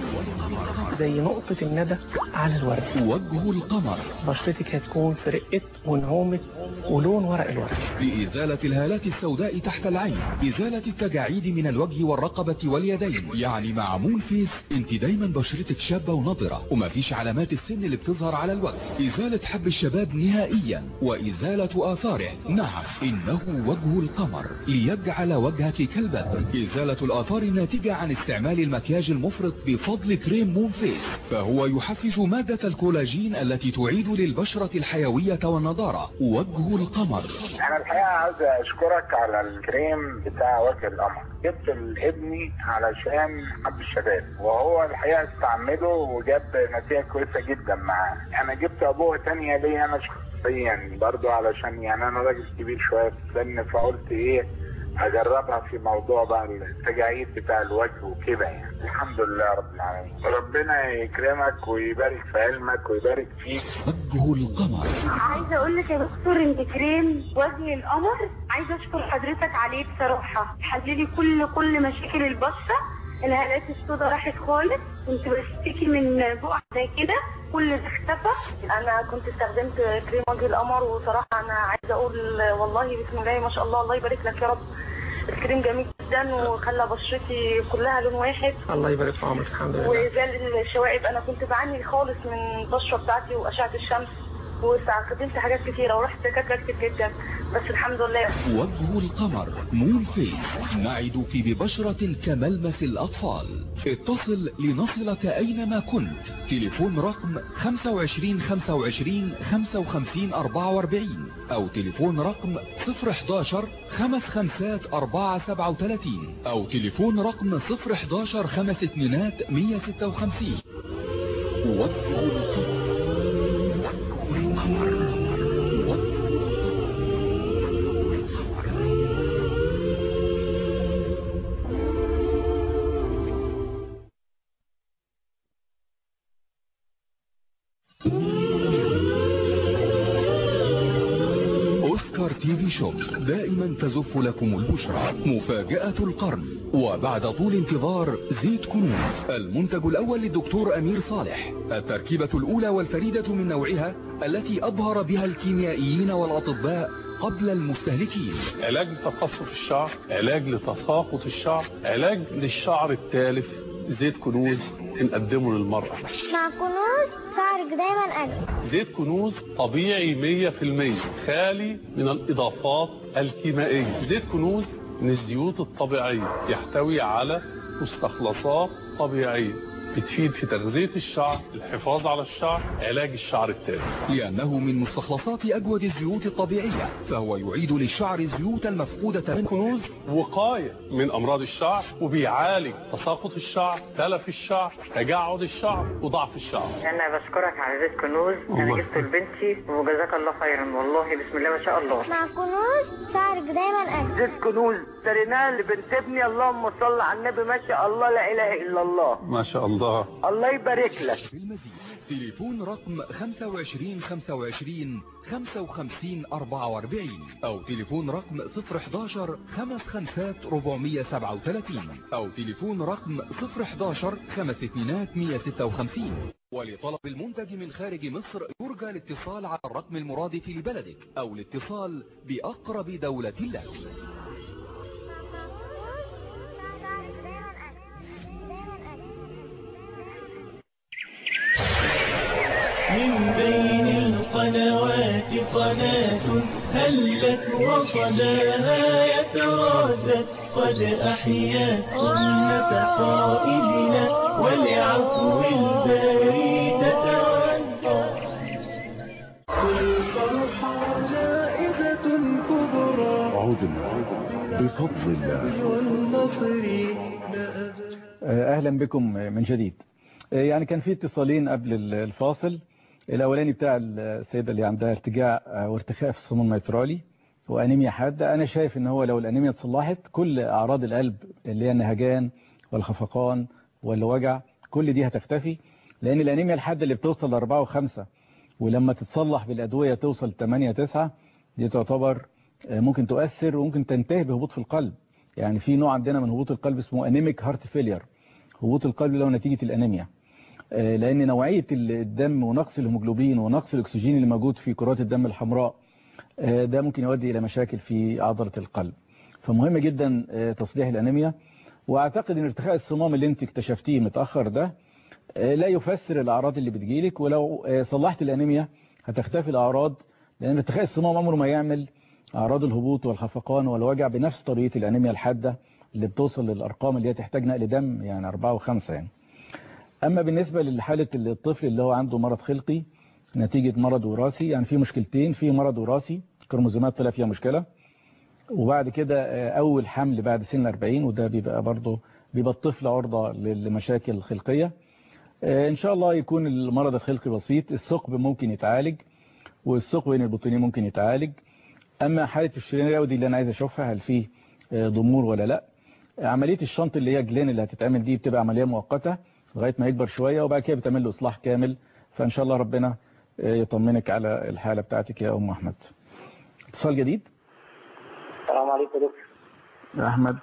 زي نقطة الندى على الورد وجه القمر بشرتك هتكون في رقة ونعومة ولون ورق الورد لإزالة الهالات السوداء تحت العين إزالة التجاعيد من الوجه والرقبة واليدين يعني مع مون فيس انت دايما بشرتك شابة ونضرة ومفيش علامات السن اللي بتظهر على الوجه إزالة حب الشباب نهائيا وإزالة آثاره نعم إنه وجه القمر ليجعل وجهك كالبدر إزالة الآثار الناتجة عن استعمال المكياج المفرط بفضل كريم مون فيس فهو يحفز مادة الكولاجين التي تعيد للبشرة الحيوية والنضارة وجه القمر انا الحقيقه عايز اشكرك على الكريم بتاع وجه القمر جبت لابني علشان حب الشباب وهو الحقيقه استعمله وجاب نتيجه كويسه جدا معاه انا جبت ابوه تانية ليا انا شخصيا برضو علشان يعني انا راجل كبير شويه في السن فقلت ايه اجربها في موضوع بقى التجاعيد بتاع الوجه وكده يعني الحمد لله رب العالمين ربنا يكرمك ويبارك في علمك ويبارك فيك وجه القمر عايزه اقول لك يا دكتور انت كريم وجه القمر عايزه اشكر حضرتك عليه بصراحه حللي كل كل مشاكل البشره الهالات السوداء راحت خالص كنت بشتكي من بقع زي كده كل ده اختفى انا كنت استخدمت كريم وجه القمر وصراحه انا عايزه اقول والله بسم الله ما شاء الله الله يبارك لك يا رب الكريم جميل جدا وخلى بشرتي كلها لون واحد الله يبارك في عمرك الحمد لله وزال الشوائب انا كنت بعاني خالص من البشره بتاعتي واشعه الشمس واستخدمت حاجات كتيره ورحت دكاتره كتير جدا بس الحمد لله وجه القمر مون فيس نعد في ببشرة كملمس الأطفال اتصل لنصلك أينما كنت تليفون رقم 25 25 55 44 أو تليفون رقم 011 خمس خمسات 4 37 أو تليفون رقم 011 خمس اتنينات 156 وجه القمر أوسكار تي في شوب دائما تزف لكم البشرى مفاجأة القرن وبعد طول انتظار زيت كنوز المنتج الأول للدكتور أمير صالح التركيبة الأولى والفريدة من نوعها التي أبهر بها الكيميائيين والأطباء قبل المستهلكين علاج لتقصف الشعر علاج لتساقط الشعر علاج للشعر التالف زيت كنوز بنقدمه للمرأة مع كنوز شعرك دايما أجمل زيت كنوز طبيعي 100% خالي من الإضافات الكيميائية زيت كنوز من الزيوت الطبيعية يحتوي على مستخلصات طبيعية بتفيد في تغذية الشعر الحفاظ على الشعر علاج الشعر التالف لأنه من مستخلصات أجود الزيوت الطبيعية فهو يعيد للشعر الزيوت المفقودة من كنوز وقاية من أمراض الشعر وبيعالج تساقط الشعر تلف الشعر تجعد الشعر وضعف الشعر انا بشكرك على زيت كنوز انا الله. جبته لبنتي وجزاك الله خيرا والله بسم الله ما شاء الله مع كنوز شعرك دايما أجمل زيت كنوز اشتريناه لبنت ابني اللهم صل على النبي ما شاء الله لا اله الا الله ما شاء الله الله يبارك لك تليفون رقم 25 25 55 44 أو تليفون رقم 011 خمس خمسات 437 أو تليفون رقم 011 خمس اتنينات 156 ولطلب المنتج من خارج مصر يرجى الاتصال على الرقم المرادف لبلدك أو الاتصال بأقرب دولة لك من بين القنوات قناة هلت وصداها يتردد قد أحيا سنة قائدنا ولعفو الباري تتودد والفرحة زائدة كبرى عدنا بفضل الله والنصر أهلا بكم من جديد يعني كان في اتصالين قبل الفاصل الأولاني بتاع السيدة اللي عندها ارتجاع وارتخاء في الصمام الميترالي وأنيميا حادة أنا شايف ان هو لو الأنيميا اتصلحت كل أعراض القلب اللي هي النهجان والخفقان والوجع كل دي هتختفي لأن الأنيميا الحادة اللي بتوصل لأربعة وخمسة ولما تتصلح بالأدوية توصل 8 9 دي تعتبر ممكن تؤثر وممكن تنتهي بهبوط في القلب يعني في نوع عندنا من هبوط القلب اسمه انيميك هارت فيلير هبوط القلب له نتيجة الأنيميا لأن نوعية الدم ونقص الهيموجلوبين ونقص الأكسجين اللي موجود في كرات الدم الحمراء ده ممكن يؤدي إلى مشاكل في عضلة القلب فمهم جدا تصليح الأنيميا وأعتقد أن ارتخاء الصمام اللي انت اكتشفتيه متأخر ده لا يفسر الأعراض اللي بتجيلك ولو صلحت الأنيميا هتختفي الأعراض لأن ارتخاء الصمام عمره ما يعمل أعراض الهبوط والخفقان والوجع بنفس طريقة الأنيميا الحادة اللي بتوصل للأرقام اللي هي تحتاج نقل دم يعني 4 و5 يعني أما بالنسبة لحالة الطفل اللي هو عنده مرض خلقي نتيجة مرض وراثي يعني في مشكلتين في مرض وراثي كروموزومات طلع فيها مشكلة وبعد كده أول حمل بعد سن 40 وده بيبقى برضه بيبقى الطفل عرضة للمشاكل الخلقية إن شاء الله يكون المرض الخلقي بسيط الثقب ممكن يتعالج والثقب بين البطينين ممكن يتعالج أما حالة الشريان الرئوي دي اللي أنا عايز أشوفها هل فيه ضمور ولا لا عملية الشنط اللي هي جلين اللي هتتعمل دي بتبقى عملية مؤقتة لغاية ما يكبر شوية وبعد كده بتعمل له إصلاح كامل فإن شاء الله ربنا يطمنك على الحالة بتاعتك يا أم أحمد اتصال جديد السلام عليكم يا دكتور يا أحمد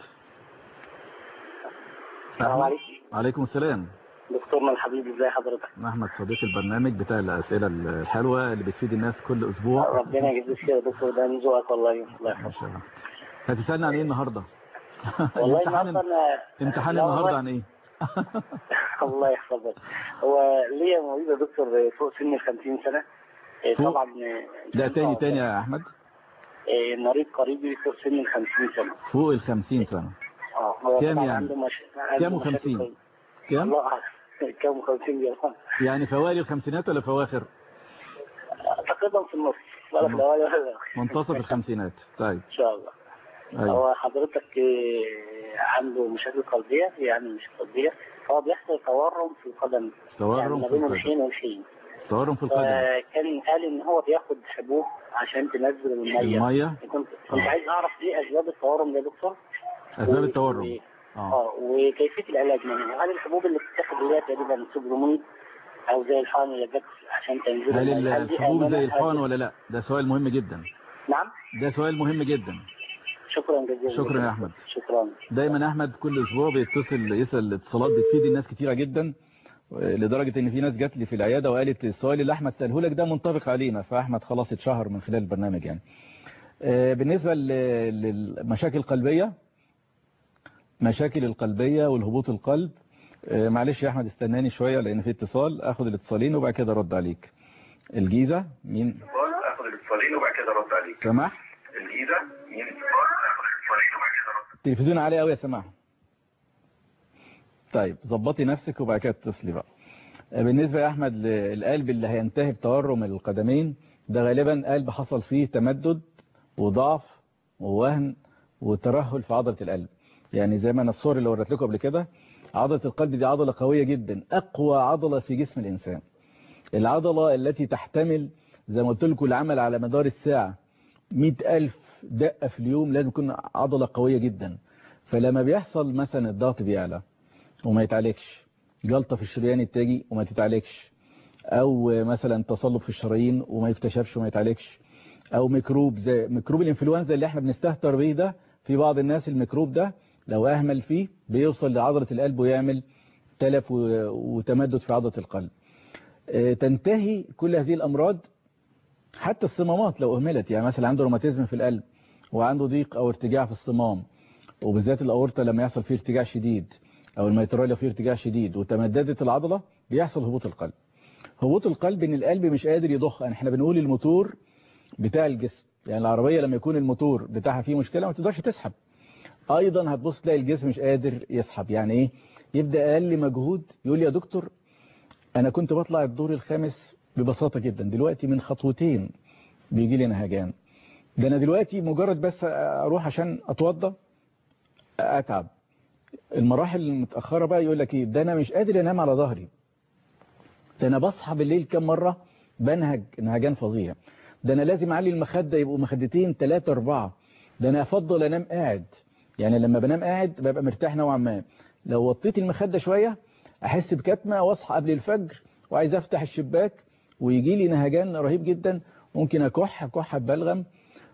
السلام عليكم عليكم السلام دكتورنا الحبيب ازي حضرتك أحمد صديق البرنامج بتاع الأسئلة الحلوة اللي بتفيد الناس كل أسبوع ربنا يجزيك خير يا دكتور ده من ذوقك والله الله يحفظك هتسألنا عن إيه النهاردة والله امتحان النهارده انا امتحان لا النهارده والله. عن ايه الله يحفظك هو ليا مريض يا دكتور فوق سن ال 50 سنه إيه، فوق؟ طبعا إيه، لا تاني تاني يا احمد إيه، مريض قريبي فوق سن ال 50 سنه فوق ال 50 سنه اه هو كام طبعاً يعني؟ عنده مش... عنده كام مشاكل و50 قلب. كام الله أعلم. كام و50 يا رب. يعني فوائل الخمسينات ولا فواخر تقريبا في النص ولا في الاول ولا في الآخر. منتصف الخمسينات طيب ان شاء الله ايوه هو حضرتك إيه، عنده مشاكل قلبيه يعني مش قلبيه هو بيحصل تورم في القدم تورم يعني ما في بين القدم. الحين والحين تورم في القدم فكان قال ان هو بياخد حبوب عشان تنزل الميه المية؟ كنت كنت آه. عايز اعرف ايه اسباب التورم ده يا دكتور اسباب و- التورم و- اه اه وكيفيه العلاج منها هل الحبوب اللي بتتاخد اللي هي تقريبا سوبروميد او زي الحقن اللي جت عشان تنزل هل المية، دي الحبوب آمنة؟ زي الحقن هل- ولا لا ده سؤال مهم جدا نعم ده سؤال مهم جدا شكرا جزيلا شكرا يا احمد شكرا دايما احمد كل اسبوع بيتصل يسال اتصالات بتفيد الناس كتيره جدا لدرجه ان في ناس جات لي في العياده وقالت السؤال اللي احمد ساله لك ده منطبق علينا فاحمد خلاص اتشهر من خلال البرنامج يعني آه، بالنسبه ل- للمشاكل القلبيه مشاكل القلبيه والهبوط القلب آه، معلش يا احمد استناني شويه لان في اتصال اخد الاتصالين وبعد كده ارد عليك الجيزه مين اخد الاتصالين وبعد كده ارد عليك سماح الجيزه مين اخد الاتصالين وبعد كده ارد التلفزيون عالي قوي يا سماح طيب ظبطي نفسك وبعد كده اتصلي بقى بالنسبة يا أحمد للقلب اللي هينتهي بتورم القدمين ده غالبا قلب حصل فيه تمدد وضعف ووهن وترهل في عضلة القلب يعني زي ما انا الصور اللي وريت لكم قبل كده عضلة القلب دي عضلة قوية جدا أقوى عضلة في جسم الإنسان العضلة التي تحتمل زي ما قلت لكم العمل على مدار الساعة مئة ألف دقة في اليوم لازم تكون عضلة قوية جدا فلما بيحصل مثلا الضغط بيعلى وما يتعالجش جلطة في الشريان التاجي وما تتعالجش او مثلا تصلب في الشرايين وما يكتشفش وما يتعالجش او ميكروب زي ميكروب الانفلونزا اللي احنا بنستهتر بيه ده في بعض الناس الميكروب ده لو اهمل فيه بيوصل لعضلة القلب ويعمل تلف وتمدد في عضلة القلب تنتهي كل هذه الامراض حتى الصمامات لو اهملت يعني مثلا عنده روماتيزم في القلب وعنده ضيق او ارتجاع في الصمام وبالذات الاورطه لما يحصل فيه ارتجاع شديد او الميترال لو فيه ارتجاع شديد وتمددت العضله بيحصل هبوط القلب هبوط القلب ان القلب مش قادر يضخ يعني احنا بنقول الموتور بتاع الجسم يعني العربيه لما يكون الموتور بتاعها فيه مشكله ما تقدرش تسحب ايضا هتبص تلاقي الجسم مش قادر يسحب يعني ايه يبدا اقل مجهود يقول لي يا دكتور انا كنت بطلع الدور الخامس ببساطه جدا دلوقتي من خطوتين بيجي لي نهجان ده انا دلوقتي مجرد بس اروح عشان اتوضى اتعب المراحل المتأخرة بقى يقول لك ايه ده انا مش قادر انام على ظهري ده انا بصحى بالليل كم مرة بنهج نهجان فظيع ده انا لازم اعلي المخدة يبقوا مخدتين ثلاثة اربعة ده انا افضل انام قاعد يعني لما بنام قاعد ببقى مرتاح نوعا ما لو وطيت المخدة شوية احس بكتمة واصحى قبل الفجر وعايز افتح الشباك ويجي لي نهجان رهيب جدا ممكن اكح كحة ببلغم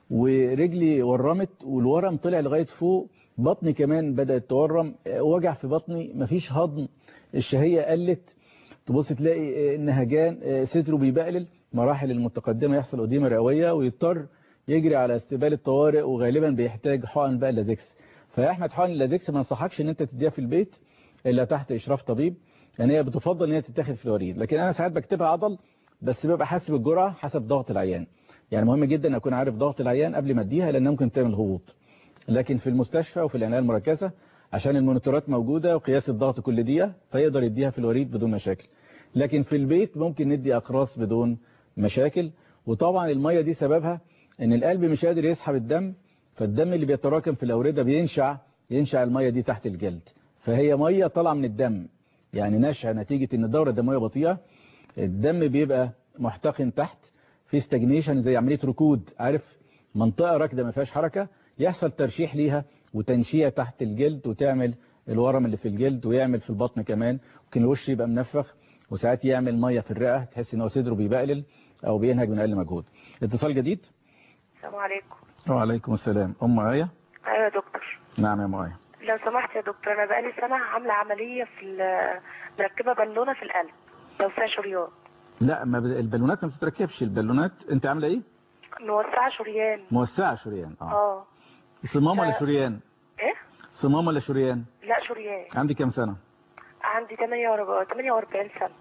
ورجلي ورمت والورم طلع لغاية فوق بطني كمان بدأت تورم وجع في بطني مفيش هضم الشهية قلت تبص تلاقي نهجان صدره بيبقلل مراحل المتقدمة يحصل أديمة رئوية ويضطر يجري على استقبال الطوارئ وغالبا بيحتاج حقن بقى لازكس فيا احمد حقن اللازكس ما انصحكش ان انت تديها في البيت الا تحت اشراف طبيب لان هي بتفضل ان هي تتاخد في الوريد لكن انا ساعات بكتبها عضل بس ببقى حاسب الجرعه حسب ضغط العيان يعني مهم جدا اكون عارف ضغط العيان قبل ما اديها لانها ممكن تعمل هبوط لكن في المستشفى وفي العناية المركزة عشان المونيتورات موجودة وقياس الضغط كل دقيقة فيقدر يديها في الوريد بدون مشاكل لكن في البيت ممكن ندي أقراص بدون مشاكل وطبعا المية دي سببها ان القلب مش قادر يسحب الدم فالدم اللي بيتراكم في الأوردة بينشع ينشع المية دي تحت الجلد فهي مية طالعة من الدم يعني نشع نتيجة ان الدورة الدموية بطيئة الدم بيبقى محتقن تحت في ستاجنيشن زي عملية ركود عارف منطقة راكدة ما فيهاش حركة يحصل ترشيح ليها وتنشيع تحت الجلد وتعمل الورم اللي في الجلد ويعمل في البطن كمان ممكن الوش يبقى منفخ وساعات يعمل مية في الرئة تحس ان هو صدره بيبقلل او بينهج من اقل مجهود اتصال جديد السلام عليكم وعليكم السلام ام آية ايوه يا دكتور نعم يا ام آية لو سمحت يا دكتور انا بقالي سنه عامله عمليه في مركبه بالونه في القلب توسيع شريان لا ما ب... البالونات ما بتتركبش البالونات انت عامله ايه موسعه شريان موسعه شريان اه صمام ولا شريان ايه صمام ولا شريان لا شريان عندي كام سنة عندي 48 48 سنه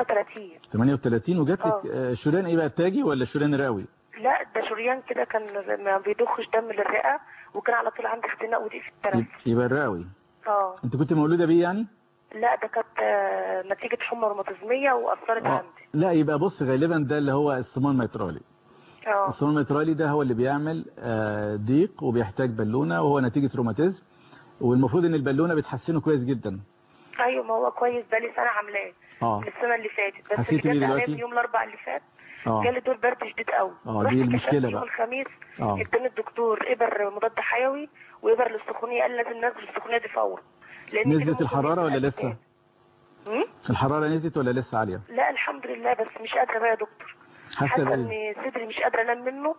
38 38 وجات لك آه. آه، شريان ايه بقى تاجي ولا شريان رئوي لا ده شريان كده كان ما بيضخش دم للرئه وكان على طول عندي اختناق وضيق في التنفس يب- يبقى الرئوي اه انت كنت مولودة بيه يعني لا ده كانت آه، نتيجه حمى روماتيزميه واثرت آه. عندي لا يبقى بص غالبا ده اللي هو الصمام الميترالي اه الصمام الميترالي ده هو اللي بيعمل آه، ضيق وبيحتاج بالونة وهو نتيجة روماتيزم والمفروض ان البالونة بتحسنه كويس جدا ايوه ما هو كويس بقالي سنه عاملاه اه من السنه اللي فاتت بس حسيت اللي بيه جت عليا دلوقتي؟ من يوم الاربعاء اللي فات اه جالي دور برد شديد قوي اه رحت دي كشفت المشكلة يوم بقى الخميس اه اداني الدكتور ابر مضاد حيوي وابر للسخونيه قال لازم ننزل السخونيه دي فورا لان كده نزلت ممكن الحرارة ولا يحصل لسه مم؟ الحرارة نزلت ولا لسه عالية لا الحمد لله بس مش قادره بقى يا دكتور حاسة حاسه بايه ان صدري مش قادره انام منه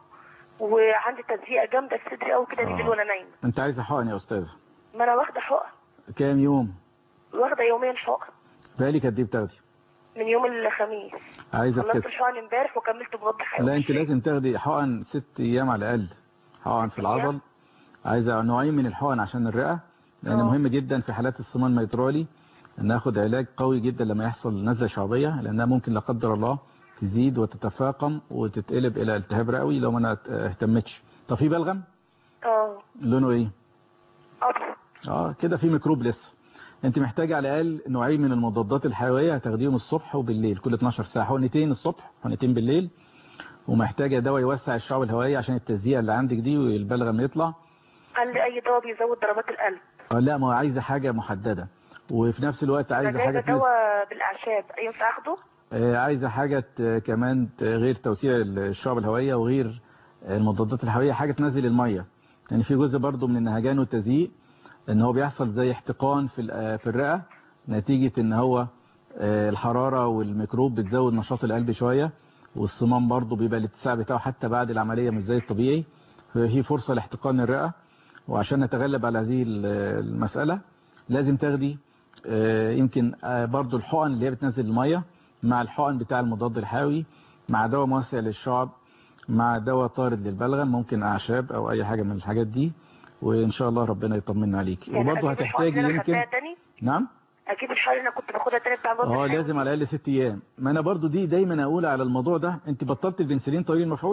وعندي تزييقه جامده في صدري قوي كده بالليل وانا نايمه انت عايزة حقن يا استاذ ما انا واخده حقن كام يوم واخده يوميا حقن بالك قد ايه بتاخدي من يوم الخميس عايزة خلصت تكت... الحقن امبارح وكملت مضاد حيوي لا انت لازم تاخدي حقن ست ايام على الاقل حقن في العضل عايزة نوعين من الحقن عشان الرئة لان اه. مهم جدا في حالات الصمام الميترالي ان ناخد علاج قوي جدا لما يحصل نزلة شعبية لانها ممكن لا قدر الله تزيد وتتفاقم وتتقلب الى التهاب رئوي لو ما انا اهتمتش طب في بلغم اه لونه ايه ابيض اه كده في ميكروب لسه انت محتاجه على الاقل نوعين من المضادات الحيويه هتاخديهم الصبح وبالليل كل 12 ساعه حقنتين الصبح حقنتين بالليل ومحتاجه دواء يوسع الشعب الهوائيه عشان التزييق اللي عندك دي والبلغم يطلع قال لي اي دواء بيزود ضربات القلب آه لا ما هو عايزه حاجه محدده وفي نفس الوقت انا عايزه جايبه حاجه تنزل دواء بالاعشاب ينفع اخده آه، عايزه حاجه ت- كمان ت- غير توسيع الشعب الهوائيه وغير المضادات الحيويه حاجه تنزل الميه يعني في جزء برضو من النهجان والتزييق ان هو بيحصل زي احتقان في ال- في الرئه نتيجه ان هو آه، الحراره والميكروب بتزود نشاط القلب شويه والصمام برضو بيبقى الاتساع بتاعه حتى بعد العمليه مش زي الطبيعي ففي فرصه لاحتقان الرئه وعشان نتغلب على هذه ال- المساله لازم تاخدي آه، يمكن آه، برضو الحقن اللي هي بتنزل الميه مع الحقن بتاع المضاد الحيوي مع دواء موسع للشعب مع دواء طارد للبلغم ممكن اعشاب او اي حاجه من الحاجات دي وان شاء الله ربنا يطمنا عليك يعني وبرضه أجيب الحقن هتحتاجي اللي أنا يمكن خدتها تاني نعم اجيب الحقن اللي انا كنت باخدها تاني بتاع مضاد اه الحيوي لازم على الاقل ست ايام ما انا برضو دي دايما اقول على الموضوع ده انت بطلت البنسلين طويل المفعول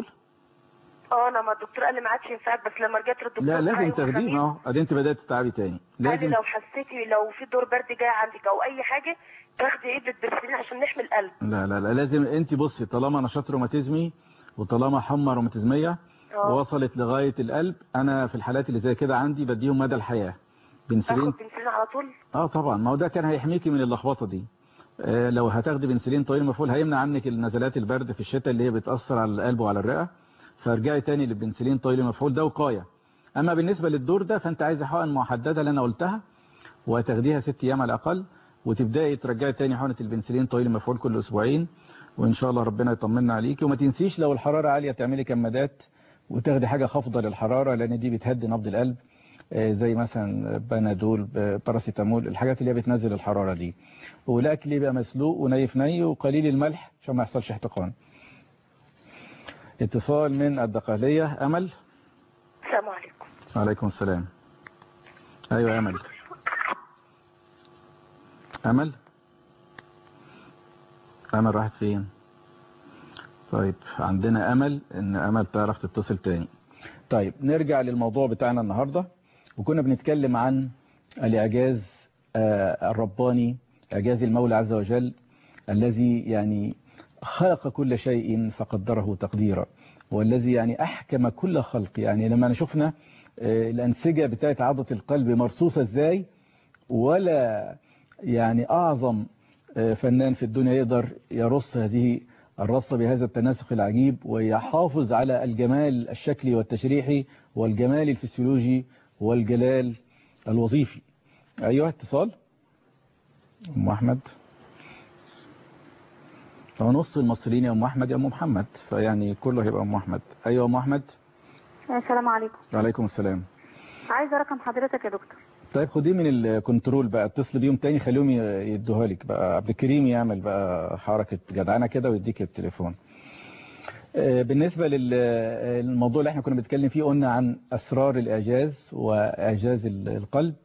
اه انا ما الدكتور قال لي ما عادش ينفعك بس لما رجعت للدكتور لا بتاعي لازم يوم تاخديه الخميس، اه ادي انت بدات تتعبي تاني قال لي لازم لو حسيتي لو في دور برد جاي عندك او اي حاجه تاخدي ابره برسلين عشان نحمي القلب لا لا لا لازم انت بصي طالما نشاط روماتيزمي وطالما حمى روماتيزميه اه وصلت لغايه القلب انا في الحالات اللي زي كده عندي بديهم مدى الحياه بنسلين اخد بنسلين على طول اه طبعا ما هو ده كان هيحميكي من اللخبطه دي آه لو هتاخدي بنسلين طويل المفعول هيمنع عنك النزلات البرد في الشتاء اللي هي بتاثر على القلب وعلى الرئه فارجعي تاني للبنسلين طويل المفعول ده وقايه اما بالنسبه للدور ده فانت عايزه حقن محدده اللي انا قلتها وتاخديها ست ايام على الاقل وتبداي ترجعي تاني حقنه البنسلين طويل المفعول كل اسبوعين وان شاء الله ربنا يطمنا عليكي وما تنسيش لو الحراره عاليه تعملي كمادات وتاخدي حاجه خافضه للحراره لان دي بتهدي نبض القلب آه، زي مثلا بنادول ب- باراسيتامول الحاجات اللي هي بتنزل الحراره دي والاكل يبقى مسلوق وني في ني وقليل الملح عشان ما يحصلش احتقان اتصال من الدقهليه امل السلام عليكم وعليكم السلام ايوه يا امل امل امل راحت فين طيب عندنا امل ان امل تعرف تتصل تاني طيب نرجع للموضوع بتاعنا النهاردة وكنا بنتكلم عن الاعجاز آه، الرباني اعجاز المولى عز وجل الذي يعني خلق كل شيء فقدره تقديرا والذي يعني أحكم كل خلق يعني لما شفنا آه، الأنسجة بتاعت عضلة القلب مرصوصة ازاي ولا يعني أعظم آه، فنان في الدنيا يقدر يرص هذه الرصة بهذا التناسق العجيب ويحافظ على الجمال الشكلي والتشريحي والجمال الفسيولوجي والجلال الوظيفي أيها اتصال أم أحمد هو نص المصريين يا أم أحمد يا أم محمد فيعني كله هيبقى أم أحمد أيوة أم أحمد السلام عليكم وعليكم السلام عايزه رقم حضرتك يا دكتور طيب خديه من الكنترول بقى اتصل بيهم تاني خليهم يدوها لك بقى عبد الكريم يعمل بقى حركة جدعنة كده ويديك التليفون آه، بالنسبة للموضوع اللي احنا كنا بنتكلم فيه قلنا عن أسرار الإعجاز وإعجاز ال- القلب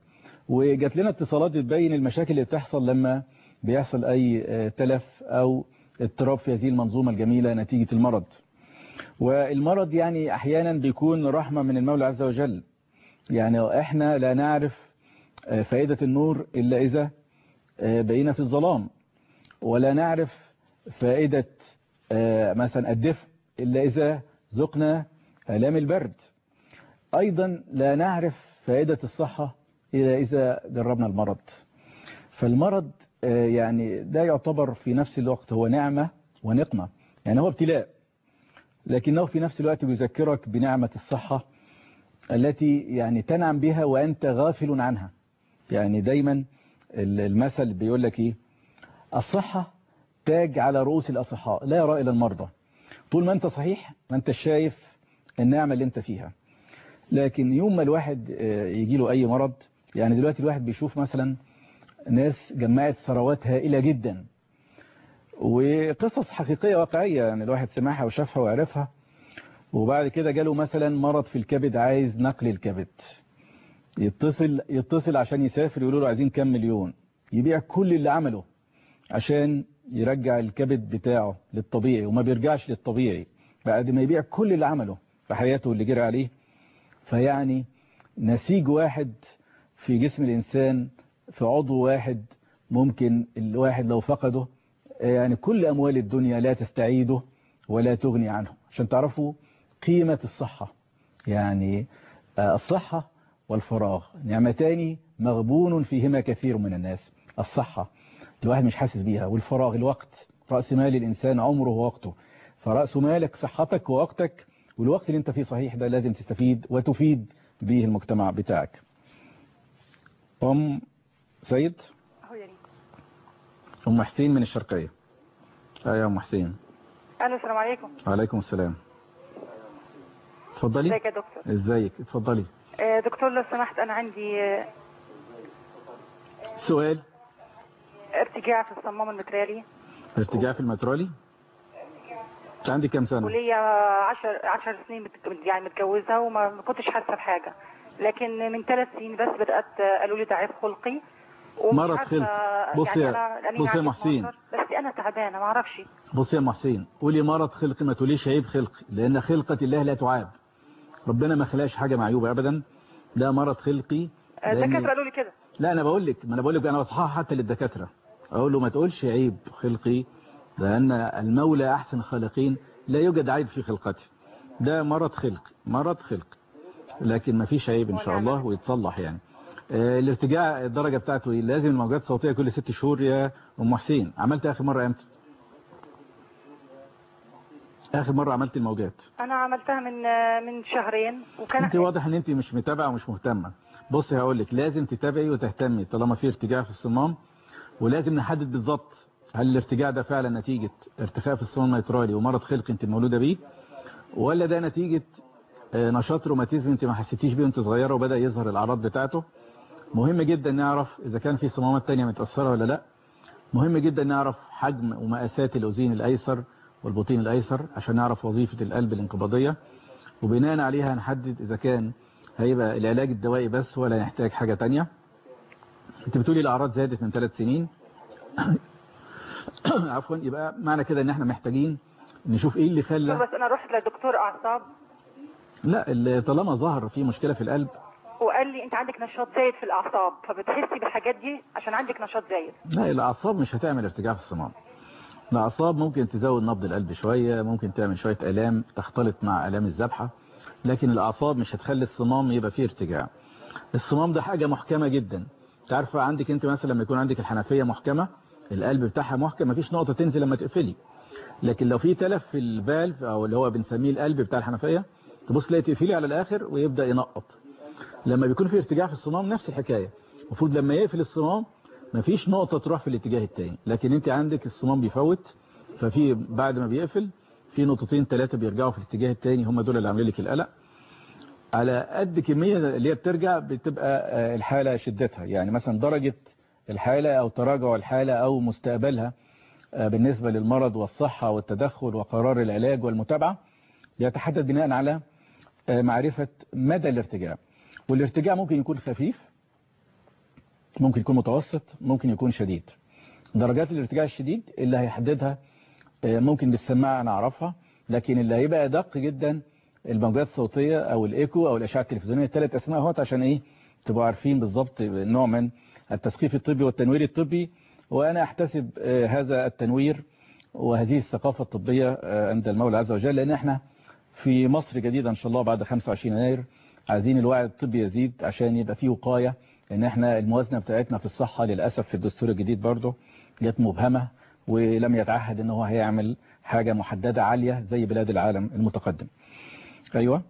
وجات لنا اتصالات بتبين المشاكل اللي بتحصل لما بيحصل أي آه، تلف أو اضطراب في هذه المنظومة الجميلة نتيجة المرض والمرض يعني أحيانا بيكون رحمة من المولى عز وجل يعني احنا لا نعرف آه، فائدة النور إلا إذا آه، بقينا في الظلام ولا نعرف فائدة آه، مثلا الدفء إلا إذا ذقنا آلام البرد أيضا لا نعرف فائدة الصحة إلا إذا جربنا المرض فالمرض آه، يعني ده يعتبر في نفس الوقت هو نعمة ونقمة يعني هو ابتلاء لكنه في نفس الوقت بيذكرك بنعمة الصحة التي يعني تنعم بها وأنت غافل عنها يعني دايما المثل بيقول لك إيه الصحة تاج على رؤوس الأصحاء لا يرى إلى المرضى طول ما أنت صحيح ما أنت شايف النعمة اللي أنت فيها لكن يوم ما الواحد آه، يجي له أي مرض يعني دلوقتي الواحد بيشوف مثلا ناس جمعت ثروات هائلة جدا وقصص حقيقية واقعية يعني الواحد سمعها وشافها وعرفها وبعد كده جاله مثلا مرض في الكبد عايز نقل الكبد يتصل يتصل عشان يسافر يقولوا له عايزين كام مليون يبيع كل اللي عمله عشان يرجع الكبد بتاعه للطبيعي وما بيرجعش للطبيعي بعد ما يبيع كل اللي عمله في حياته اللي جرى عليه فيعني نسيج واحد في جسم الإنسان في عضو واحد ممكن الواحد لو فقده يعني كل أموال الدنيا لا تستعيده ولا تغني عنه عشان تعرفوا قيمة الصحة يعني آه، الصحة والفراغ نعمتان مغبون فيهما كثير من الناس الصحة الواحد مش حاسس بيها والفراغ الوقت رأس مال الإنسان عمره ووقته فرأس مالك صحتك ووقتك والوقت اللي انت فيه صحيح ده لازم تستفيد وتفيد به المجتمع بتاعك أم سيد أهو يا ريت. أم حسين من الشرقية أيوة يا أم حسين الو السلام عليكم عليكم السلام اتفضلي ازيك يا دكتور ازيك اتفضلي آه، دكتور لو سمحت انا عندي آه، سؤال ارتجاع في الصمام المترالي ارتجاع في المترولي انت عندك كام سنة وليا 10 10 سنين مت- يعني متجوزه وما ما كنتش حاسه بحاجه لكن من ثلاث سنين بس بدات آه، قالوا لي ضعيف خلقي ومش مرض عارفة- خلقي. بصي يعني يا- أنا لأني بصي يا عندي محسين. 12 بس انا تعبانه ما اعرفش بص يا ام حسين قولي مرض خلقي ما تقوليش عيب خلقي لان خلقة الله لا تعاب ربنا ما خلاش حاجة معيوبة ابدا ده مرض خلقي آه، لأن- الدكاتره قالوا لي كده لا انا بقول لك ما انا بقول لك انا بصححها حتى للدكاتره اقول له ما تقولش عيب خلقي لان المولى احسن الخالقين لا يوجد عيب في خلقته ده مرض خلقي مرض خلقي لكن ما فيش عيب ان شاء الله ويتصلح يعني آه، الارتجاع الدرجه بتاعته إيه؟ لازم الموجات الصوتيه كل ست شهور يا ام حسين عملت اخر مره امتى اخر مره عملت الموجات انا عملتها من آه، من شهرين وكان انت واضح ان انت مش متابعه ومش مهتمه بصي هقول لك لازم تتابعي وتهتمي طالما في ارتجاع في الصمام ولازم نحدد بالظبط هل الارتجاع ده فعلا نتيجة ارتخاء في الصمام الميترالي ومرض خلقي انت مولودة بيه ولا ده نتيجة آه، نشاط روماتيزم انت ما حسيتيش بيه وانت صغيرة وبدأ يظهر الاعراض بتاعته مهم جدا نعرف اذا كان في صمامات تانية متأثرة ولا لا مهم جدا نعرف حجم ومقاسات الاذين الايسر والبطين الايسر عشان نعرف وظيفة القلب الانقباضية وبناء عليها نحدد اذا كان هيبقى العلاج الدوائي بس ولا يحتاج حاجة تانية انت بتقولي الاعراض زادت من ثلاث سنين عفوا يبقى معنى كده ان احنا محتاجين نشوف ايه اللي خلى بس انا رحت لدكتور اعصاب لا اللي طالما ظهر في مشكلة في القلب وقال لي انت عندك نشاط زايد في الاعصاب فبتحسي بالحاجات دي عشان عندك نشاط زايد لا الاعصاب مش هتعمل ارتجاع في الصمام الاعصاب ممكن تزود نبض القلب شوية ممكن تعمل شوية الام تختلط مع الام الذبحة لكن الاعصاب مش هتخلي الصمام يبقى فيه ارتجاع الصمام ده حاجة محكمة جدا انت عارفه عندك انت مثلا لما يكون عندك الحنفية محكمة القلب بتاعها محكم مفيش نقطة تنزل لما تقفلي لكن لو في تلف في الفالف او اللي هو بنسميه القلب بتاع الحنفية تبص تلاقي تقفلي على الاخر ويبدأ ينقط لما بيكون في ارتجاع في الصمام نفس الحكاية المفروض لما يقفل الصمام مفيش نقطة تروح في الاتجاه التاني لكن انت عندك الصمام بيفوت ففي بعد ما بيقفل في نقطتين ثلاثة بيرجعوا في الاتجاه التاني هم دول اللي عاملين لك القلق على قد كمية اللي هي بترجع بتبقى آه، الحالة شدتها يعني مثلا درجة الحالة أو تراجع الحالة أو مستقبلها آه، بالنسبة للمرض والصحة والتدخل وقرار العلاج والمتابعة يتحدد بناء على آه، معرفة مدى الارتجاع والارتجاع ممكن يكون خفيف ممكن يكون متوسط ممكن يكون شديد درجات الارتجاع الشديد اللي هيحددها آه، ممكن بالسماعة نعرفها لكن اللي هيبقى دق جدا الموجات الصوتية او الايكو او الاشعة التلفزيونية الثلاث اسماء اهوت عشان ايه تبقوا عارفين بالظبط نوع من التثقيف الطبي والتنوير الطبي وانا احتسب آه، هذا التنوير وهذه الثقافة الطبية آه، عند المولى عز وجل لان احنا في مصر جديدة ان شاء الله بعد 25 يناير عايزين الوعي الطبي يزيد عشان يبقى فيه وقاية ان احنا الموازنة بتاعتنا في الصحة للأسف في الدستور الجديد برضه جت مبهمة ولم يتعهد ان هو هيعمل حاجة محددة عالية زي بلاد العالم المتقدم ايوه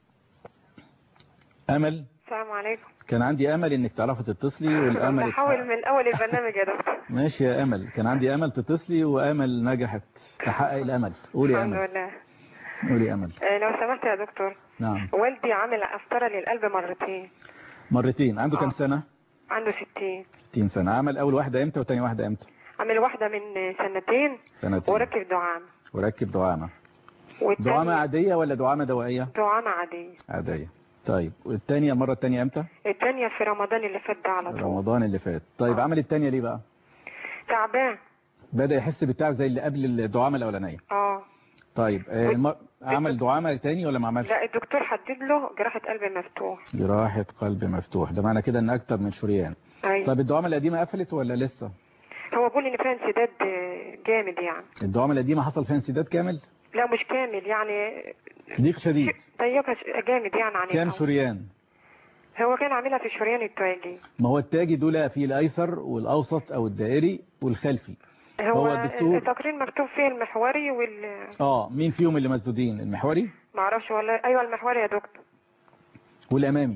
امل السلام عليكم كان عندي امل انك تعرفي تتصلي والامل بحاول من اول البرنامج يا دكتور ماشي يا امل كان عندي امل تتصلي وامل نجحت تحقق الامل قولي يا الحمد امل لله قولي يا امل آه، لو سمحت يا دكتور نعم والدي عامل قسطرة للقلب مرتين مرتين عنده كام سنة عنده 60 60 سنة عمل اول واحدة امتى وتاني واحدة امتى عامل واحدة من سنتين سنتين وركب دعامة وركب دعامة والتانية دعامة عادية ولا دعامة دوائية دعامة عادية عادية طيب والتانية المرة التانية امتى التانية في رمضان اللي فات ده على طول رمضان اللي فات طيب عمل التانية ليه بقى تعبان بدأ يحس بالتعب زي اللي قبل الدعامة الأولانية اه طيب آه، الم... عمل دعامة تاني ولا ما عملش لا الدكتور حدد له جراحة قلب مفتوح جراحة قلب مفتوح ده معنى كده ان اكتر من شريان ايوه طيب الدعامة القديمة قفلت ولا لسه هو بيقول ان فيها انسداد آه، جامد يعني الدعامة القديمة حصل فيها انسداد كامل لا مش كامل يعني ضيق شديد ضيقة جامد يعني عن كام الأول. شريان هو كان عاملها في الشريان التواجي ما هو التاجي دول في الايسر والاوسط او الدائري والخلفي هو, هو الدكتور- التقرير مكتوب فيه المحوري وال اه مين فيهم اللي مسدودين المحوري معرفش ولا ايوه المحوري يا دكتور والامامي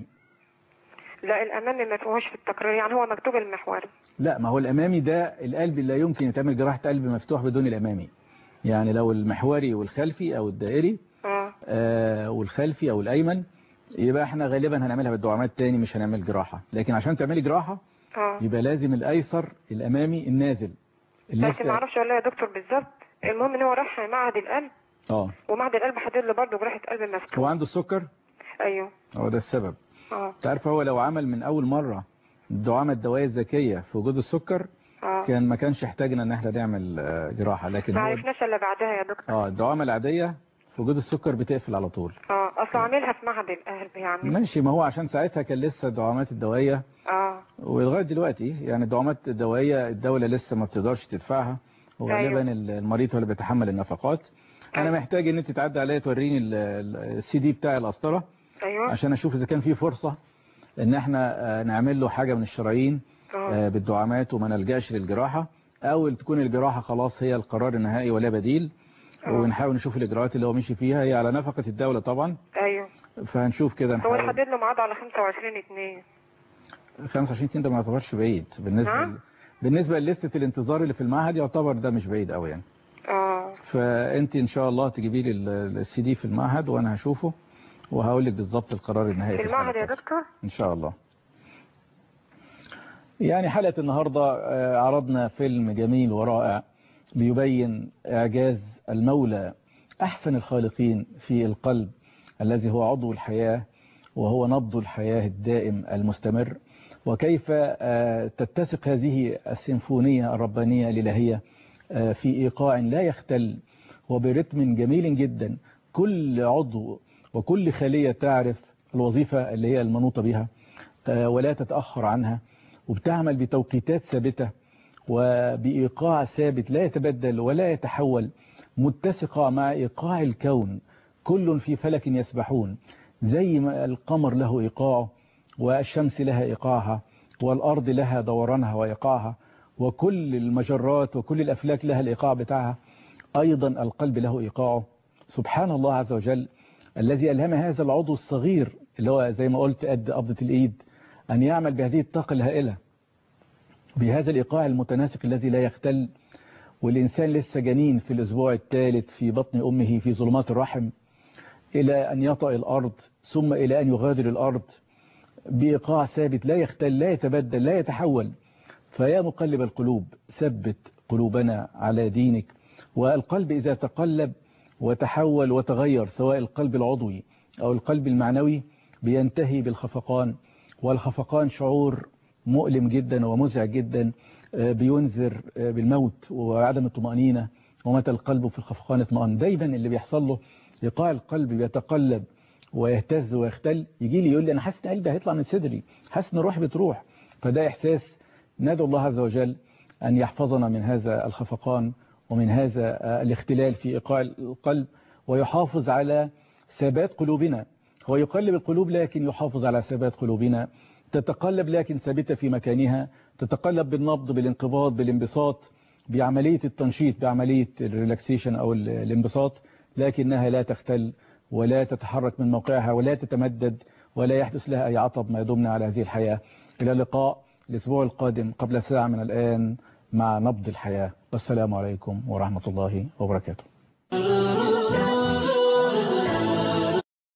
لا الامامي ما فيهوش في التقرير يعني هو مكتوب المحوري لا ما هو الامامي ده القلب لا يمكن يتعمل جراحة قلب مفتوح بدون الامامي يعني لو المحوري والخلفي او الدائري اه آه والخلفي او الايمن يبقى احنا غالبا هنعملها بالدعامات تاني مش هنعمل جراحة لكن عشان تعملي جراحة اه يبقى لازم الايسر الامامي النازل الناس لكن ما اعرفش ولا يا دكتور بالظبط المهم ان هو راح معهد القلب اه ومعهد القلب حدد له برضه جراحه قلب هو مفتوح عنده السكر ايوه هو ده السبب اه تعرف هو لو عمل من اول مرة الدعامة الدوائية الذكية في وجود السكر اه كان ما كانش احتاجنا ان احنا نعمل آه، جراحة لكن ما هو عرفناش الا بعدها يا دكتور اه الدعامة العادية في وجود السكر بتقفل على طول اه اصل عاملها في معهد القلب يعني ماشي ما هو عشان ساعتها كان لسه الدعامات الدوائية اه ولغاية دلوقتي يعني الدعامات الدوائية الدولة لسه ما بتقدرش تدفعها وغالبا أيوة. المريض هو اللي بيتحمل النفقات انا محتاج ان انت تعدي عليا توريني ال- ال- السي دي بتاع القسطره ايوه عشان اشوف اذا كان في فرصة ان احنا آه، نعمل له حاجة من الشرايين آه، بالدعامات وما نلجاش للجراحة او تكون الجراحة خلاص هي القرار النهائي ولا بديل ونحاول نشوف الاجراءات اللي هو مشي فيها هي على نفقة الدولة طبعا ايوه فهنشوف كده هو نحاول حدد له ميعاد على 25 2 25 سنة ده ما يعتبرش بعيد بالنسبة نعم؟ ل... بالنسبة للستة الانتظار اللي في المعهد يعتبر ده مش بعيد قوي يعني اه فانت ان شاء الله تجيبي لي السي دي في المعهد وانا هشوفه وهقول لك بالظبط القرار النهائي في الحالة المعهد يا بتاعته. دكتور ان شاء الله يعني حلقة النهاردة آه، عرضنا فيلم جميل ورائع بيبين إعجاز المولى أحسن الخالقين في القلب الذي هو عضو الحياة وهو نبض الحياة الدائم المستمر وكيف آه، تتسق هذه السيمفونية الربانية الإلهية آه، في إيقاع لا يختل وبرتم جميل جدا كل عضو وكل خلية تعرف الوظيفة اللي هي المنوطة بها آه، ولا تتأخر عنها وبتعمل بتوقيتات ثابتة وبإيقاع ثابت لا يتبدل ولا يتحول متسقة مع إيقاع الكون كل في فلك يسبحون زي ما القمر له إيقاعه والشمس لها إيقاعها والأرض لها دورانها وإيقاعها وكل المجرات وكل الأفلاك لها الإيقاع بتاعها أيضا القلب له إيقاعه سبحان الله عز وجل الذي ألهم هذا العضو الصغير اللي هو زي ما قلت قد قبضة الإيد أن يعمل بهذه الطاقة الهائلة بهذا الإيقاع المتناسق الذي لا يختل والإنسان لسه جنين في الأسبوع الثالث في بطن أمه في ظلمات الرحم إلى أن يطأ الأرض ثم إلى أن يغادر الأرض بإيقاع ثابت لا يختل لا يتبدل لا يتحول فيا مقلب القلوب ثبت قلوبنا على دينك والقلب إذا تقلب وتحول وتغير سواء القلب العضوي أو القلب المعنوي بينتهي بالخفقان والخفقان شعور مؤلم جدا ومزعج جدا آه، بينذر آه، بالموت وعدم الطمأنينة ومتى القلب في الخفقان اطمئن دايما اللي بيحصل له إيقاع القلب بيتقلب ويهتز ويختل يجي لي يقول لي أنا حاسس إن قلبي هيطلع من صدري حاسس إن روحي بتروح فده إحساس ندعو الله عز وجل أن يحفظنا من هذا الخفقان ومن هذا آه، الاختلال في إيقاع القلب ويحافظ على ثبات قلوبنا هو يقلب القلوب لكن يحافظ على ثبات قلوبنا تتقلب لكن ثابتة في مكانها تتقلب بالنبض بالانقباض بالانبساط بعملية التنشيط بعملية الريلاكسيشن أو ال- الانبساط لكنها لا تختل ولا تتحرك من موقعها ولا تتمدد ولا يحدث لها أي عطب ما دمنا على هذه الحياة إلى اللقاء الأسبوع القادم قبل ساعة من الآن مع نبض الحياة والسلام عليكم ورحمة الله وبركاته